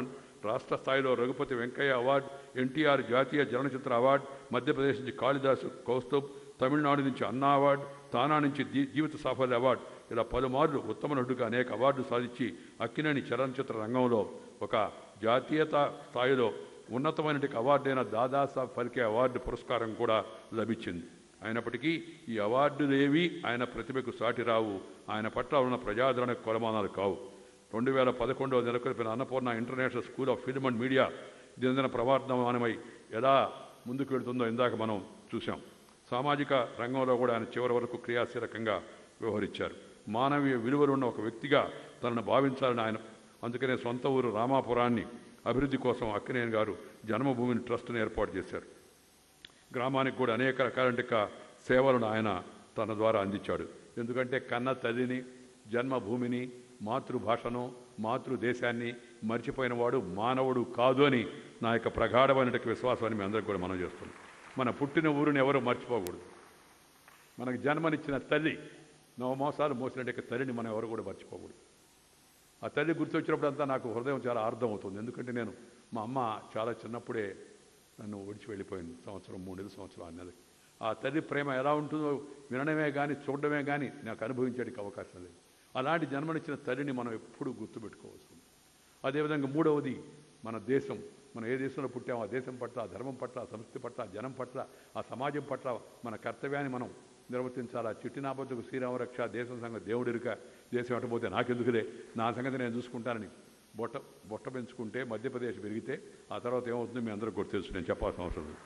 రాష్ట్ర స్థాయిలో రఘుపతి వెంకయ్య అవార్డు ఎన్టీఆర్ జాతీయ చలనచిత్ర అవార్డు మధ్యప్రదేశ్ నుంచి కాళిదాసు కౌస్తుబ్ తమిళనాడు నుంచి అన్నా అవార్డు తానా నుంచి జీ- జీవిత సాఫల్య అవార్డు ఇలా పలుమార్లు ఉత్తమ నటుడిగా అనేక అవార్డులు సాధించి అక్కినేని చలనచిత్ర రంగంలో ఒక జాతీయత స్థాయిలో ఉన్నతమైనటువంటి అవార్డైన దాదాసాహెబ్ ఫల్కే అవార్డు పురస్కారం కూడా లభించింది అయినప్పటికీ ఈ అవార్డులేవి ఆయన ప్రతిభకు సాటి రావు ఆయన పట్ల ఉన్న ప్రజాదరణ కొలమానాలు కావు రెండు వేల పదకొండవ నెలకొల్పిన Annapurna international school of film and media దినదిన ప్రవర్తమానమై ఎలా ముందుకు వెళుతుందో ఇందాక మనం చూసాం సామాజిక రంగంలో కూడా ఆయన చివరి వరకు క్రియాశీలకంగా వ్యవహరించారు మానవీయ విలువలు ఉన్న ఒక వ్యక్తిగా తనను భావించాలని ఆయన అందుకనే సొంత ఊరు రామాపురాన్ని అభివృద్ధి కోసం అక్కినేని గారు జన్మభూమిని ట్రస్ట్ని ఏర్పాటు చేశారు గ్రామానికి కూడా అనేక రకాలంటి క- సేవలను ఆయన తన ద్వారా అందించాడు ఎందుకంటే కన్న తల్లిని జన్మభూమిని మాతృభాషను మాతృదేశాన్ని మర్చిపోయిన వాడు మానవుడు కాదు అని నా యొక్క ప్రగాఢమైనటువంటి విశ్వాసాన్ని మీ అందరికి కూడా మనం చేస్తున్నాం మన పుట్టిన ఊరిని ఎవరు మర్చిపోకూడదు మనకు జన్మనిచ్చిన తల్లి నవమోసాలు మోసినట్టు తల్లిని మనం ఎవరు కూడా మర్చిపోకూడదు ఆ తల్లి గుర్తొచ్చినప్పుడు అంతా నాకు హృదయం చాలా అర్థమవుతుంది ఎందుకంటే నేను మా అమ్మ చాలా చిన్నప్పుడే నన్ను విడిచి వెళ్ళిపోయింది సంవత్సరం మూడు నెలలు సంవత్సరం ఆరు నెలలు ఆ తల్లి ప్రేమ ఎలా ఉంటుందో వినడమే కానీ చూడడమే కానీ నాకు అనుభవించడానికి అవకాశం లేదు అలాంటి జన్మనిచ్చిన తల్లిని మనం ఎప్పుడూ గుర్తుపెట్టుకోవాల్సింది అదేవిధంగా మూడవది మన దేశం మనం ఏ దేశంలో పుట్టామో ఆ దేశం పట్ల ఆ ధర్మం పట్ల ఆ సంస్కృతి పట్ల ఆ జనం పట్ల ఆ సమాజం పట్ల మన కర్తవ్యాన్ని మనం నిర్వర్తించాలి ఆ చిట్టినాపత్తుకు శ్రీరామరక్ష దేశం సంగతి దేవుడిరిక దేశం ఎట్టపోతే నాకెందుకులే నా సంగతి నేను చూసుకుంటానని బొట్ట బొట్ట పెంచుకుంటే మధ్యప్రదేశ్ పెరిగితే ఆ తర్వాత ఏమవుతుందో మీ అందరికీ కూడా తెలుసు నేను చెప్పాల్సిన అవసరం లేదు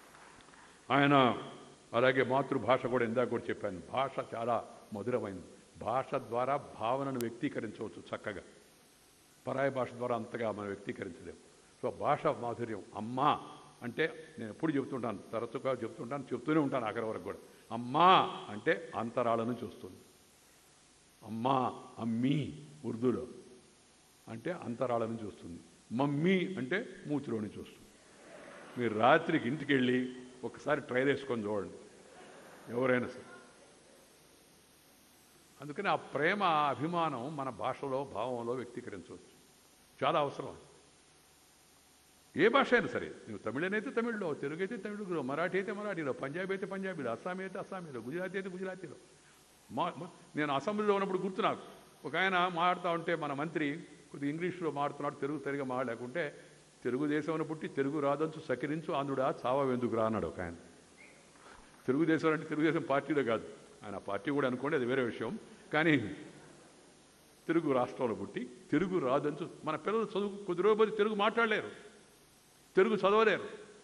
ఆయన అలాగే మాతృభాష కూడా ఇందాక కూడా చెప్పాను భాష చాలా మధురమైంది భాష ద్వారా భావనను వ్యక్తీకరించవచ్చు చక్కగా పరాయి భాష ద్వారా అంతగా మనం వ్యక్తీకరించలేము సో భాష మాధుర్యం అమ్మా అంటే నేను ఎప్పుడు చెప్తుంటాను తరచుగా చెప్తుంటాను చెప్తూనే ఉంటాను ఆఖరి వరకు కూడా అమ్మా అంటే అంతరాలను చూస్తుంది అమ్మా అమ్మీ ఉర్దూలో అంటే అంతరాలను చూస్తుంది మమ్మీ అంటే మూతిలోని చూస్తుంది మీరు రాత్రికి ఇంటికి వెళ్ళి ఒకసారి ట్రైల్ వేసుకొని చూడండి ఎవరైనా సరే అందుకని ఆ ప్రేమ ఆ అభిమానం మన భాషలో భావంలో వ్యక్తీకరించవచ్చు చాలా అవసరం అది. ఏ భాష అయినా సరే నువ్వు తమిళనైతే తమిళ్లో తెలుగు అయితే తెలుగులో మరాఠీ అయితే మరాఠీలో పంజాబీ అయితే పంజాబీలో అస్సామీ అయితే అస్సామీలో గుజరాతీ అయితే గుజరాతీలో మా మా- నేను అసెంబ్లీలో ఉన్నప్పుడు గుర్తు నాకు ఒక ఆయన మాట్లాడుతూ ఉంటే మన మంత్రి కొద్దిగా ఇంగ్లీష్లో మాడుతున్నాడు తెలుగు సరిగా మాట్లాడలేకుంటే తెలుగుదేశంలో పుట్టి తెలుగు రాదంచు సకిరించు ఆంధ్రుడా చావా ఎందుకు రా అన్నాడు ఒక ఆయన తెలుగుదేశం అంటే తెలుగుదేశం పార్టీలో కాదు ఆయన ఆ పార్టీ కూడా అనుకోండి అది వేరే విషయం కానీ తెలుగు రాష్ట్రంలో పుట్టి తెలుగు రాదంచు మన పిల్లలు చదువు కొద్ది రోజులు తెలుగు మాట్లాడలేరు తెలుగు చదవలేరు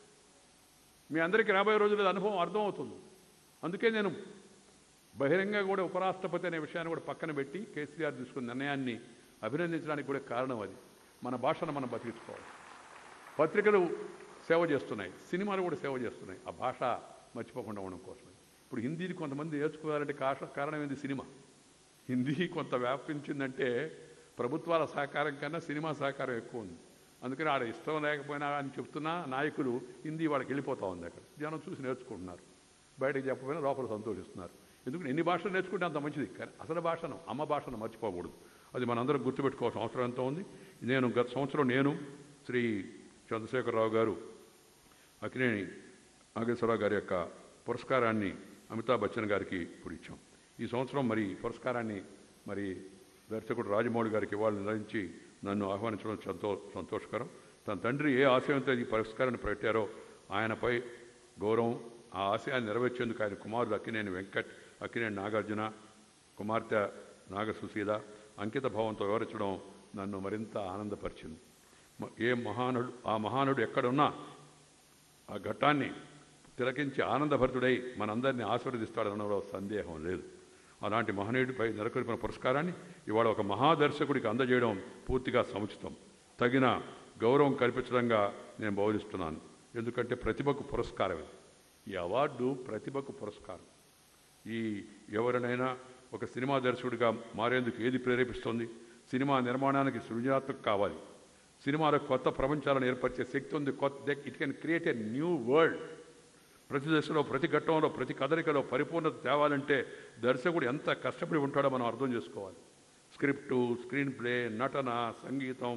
మీ అందరికీ రాబోయే రోజుల్లో అనుభవం అర్థమవుతుంది అందుకే నేను బహిరంగ కూడా ఉపరాష్ట్రపతి అనే విషయాన్ని కూడా పక్కన పెట్టి కేసీఆర్ తీసుకున్న నిర్ణయాన్ని అభినందించడానికి కూడా కారణం అది మన భాషను మనం బతికించుకోవాలి పత్రికలు సేవ చేస్తున్నాయి సినిమాలు కూడా సేవ చేస్తున్నాయి ఆ భాష మర్చిపోకుండా ఉండడం కోసమే ఇప్పుడు హిందీని కొంతమంది నేర్చుకోవాలంటే కాష కారణం ఏంది సినిమా హిందీ కొంత వ్యాపించిందంటే ప్రభుత్వాల సహకారం కన్నా సినిమా సహకారం ఎక్కువ ఉంది అందుకని ఆడ ఇష్టం లేకపోయినా అని చెప్తున్నా నాయకులు హిందీ వాళ్ళకి వెళ్ళిపోతా ఉంది అక్కడ జనం చూసి నేర్చుకుంటున్నారు బయటకు చెప్పకపోయినా లోపల సంతోషిస్తున్నారు ఎందుకంటే ఎన్ని భాషలు నేర్చుకుంటే అంత మంచిది కానీ అసలు భాషను అమ్మ భాషను మర్చిపోకూడదు అది మనందరం గుర్తుపెట్టుకోవాల్సిన అవసరం ఎంతో ఉంది నేను గత సంవత్సరం నేను శ్రీ చంద్రశేఖరరావు గారు అక్కినేని నాగేశ్వరరావు గారి యొక్క పురస్కారాన్ని అమితాబ్ బచ్చన్ గారికి ఇప్పుడు ఇచ్చాం ఈ సంవత్సరం మరి ఈ పురస్కారాన్ని మరి దర్శకుడు రాజమౌళి గారికి ఇవాళ నిర్వహించి నన్ను ఆహ్వానించడం సంతో సంతోషకరం తన తండ్రి ఏ ఆశయంతో ఈ పురస్కారాన్ని పెట్టారో ఆయనపై గౌరవం ఆ ఆశయాన్ని నెరవేర్చేందుకు ఆయన కుమారుడు అక్కినేని వెంకట్ అక్కినేని నాగార్జున కుమార్తె నాగసుశీల అంకిత భావంతో వివరించడం నన్ను మరింత ఆనందపరిచింది మ- ఏ మహానుడు ఆ మహానుడు ఎక్కడున్నా ఆ ఘట్టాన్ని తిలకించి ఆనందభరితుడై మనందరినీ ఆశీర్వదిస్తాడనడంలో సందేహం లేదు అలాంటి మహనీయుడిపై నెలకొల్పిన పురస్కారాన్ని ఇవాళ ఒక మహాదర్శకుడికి అందజేయడం పూర్తిగా సముచితం తగిన గౌరవం కల్పించడంగా నేను భావిస్తున్నాను ఎందుకంటే ప్రతిభకు పురస్కారం ఇది. ఈ అవార్డు ప్రతిభకు పురస్కారం ఈ ఎవరినైనా ఒక సినిమా దర్శకుడిగా మారేందుకు ఏది ప్రేరేపిస్తుంది సినిమా నిర్మాణానికి సృజనాత్మక కావాలి సినిమాలో కొత్త ప్రపంచాలను ఏర్పరిచే శక్తి ఉంది కొత్త it can create a new world ప్రతి దశలో ప్రతి ఘట్టంలో ప్రతి కదలికలో పరిపూర్ణత తేవాలంటే దర్శకుడు ఎంత కష్టపడి ఉంటాడో మనం అర్థం చేసుకోవాలి స్క్రిప్టు స్క్రీన్ ప్లే నటన సంగీతం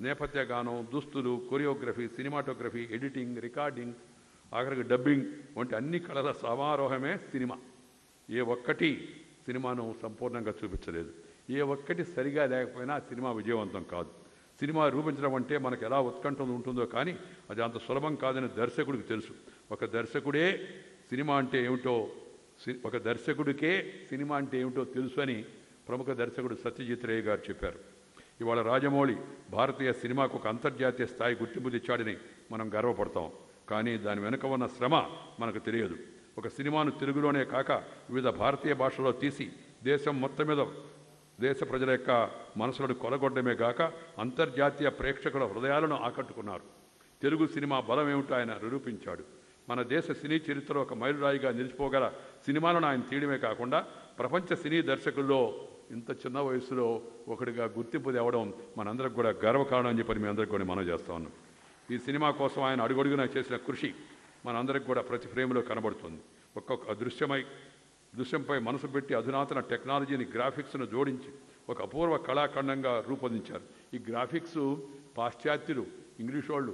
నేపథ్య గానం దుస్తులు కొరియోగ్రఫీ సినిమాటోగ్రఫీ ఎడిటింగ్ రికార్డింగ్ ఆఖరికి డబ్బింగ్ వంటి అన్ని కళల సమారోహమే సినిమా ఏ ఒక్కటి సినిమాను సంపూర్ణంగా చూపించలేదు ఏ ఒక్కటి సరిగా లేకపోయినా ఆ సినిమా విజయవంతం కాదు సినిమా రూపించడం అంటే మనకు ఎలా ఉత్కంఠ ఉంటుందో కానీ అది అంత సులభం కాదని దర్శకుడికి తెలుసు ఒక దర్శకుడే సినిమా అంటే ఏమిటో సి- ఒక దర్శకుడికే సినిమా అంటే ఏమిటో తెలుసు అని ప్రముఖ దర్శకుడు సత్యజిత్ రే గారు చెప్పారు ఇవాళ రాజమౌళి భారతీయ సినిమాకు ఒక అంతర్జాతీయ స్థాయి గుర్తింపు తెచ్చాడని మనం గర్వపడతాం కానీ దాని వెనుక ఉన్న శ్రమ మనకు తెలియదు ఒక సినిమాను తెలుగులోనే కాక వివిధ భారతీయ భాషల్లో తీసి దేశం మొత్తం మీద దేశ ప్రజల యొక్క మనసులను కొలగొట్టడమే గాక అంతర్జాతీయ ప్రేక్షకుల హృదయాలను ఆకట్టుకున్నారు తెలుగు సినిమా బలం ఏమిటో ఆయన నిరూపించాడు మన దేశ సినీ చరిత్రలో ఒక మైలురాయిగా నిలిచిపోగల సినిమాలను ఆయన తీయడమే కాకుండా ప్రపంచ సినీ దర్శకుల్లో ఇంత చిన్న వయసులో ఒకటిగా గుర్తింపు తేవడం మనందరికి కూడా గర్వకారణం అని చెప్పి మీ అందరికి కూడా మనం చేస్తా ఉన్నాం ఈ సినిమా కోసం ఆయన అడుగడుగునా చేసిన కృషి మనందరికి కూడా ప్రతి ఫ్రేమ్లో కనబడుతుంది ఒక్కొక్క దృశ్యమై దృశ్యంపై మనసు పెట్టి అధునాతన టెక్నాలజీని గ్రాఫిక్స్ను జోడించి ఒక అపూర్వ కళాఖండంగా రూపొందించారు ఈ గ్రాఫిక్స్ పాశ్చాత్యులు ఇంగ్లీష్ వాళ్ళు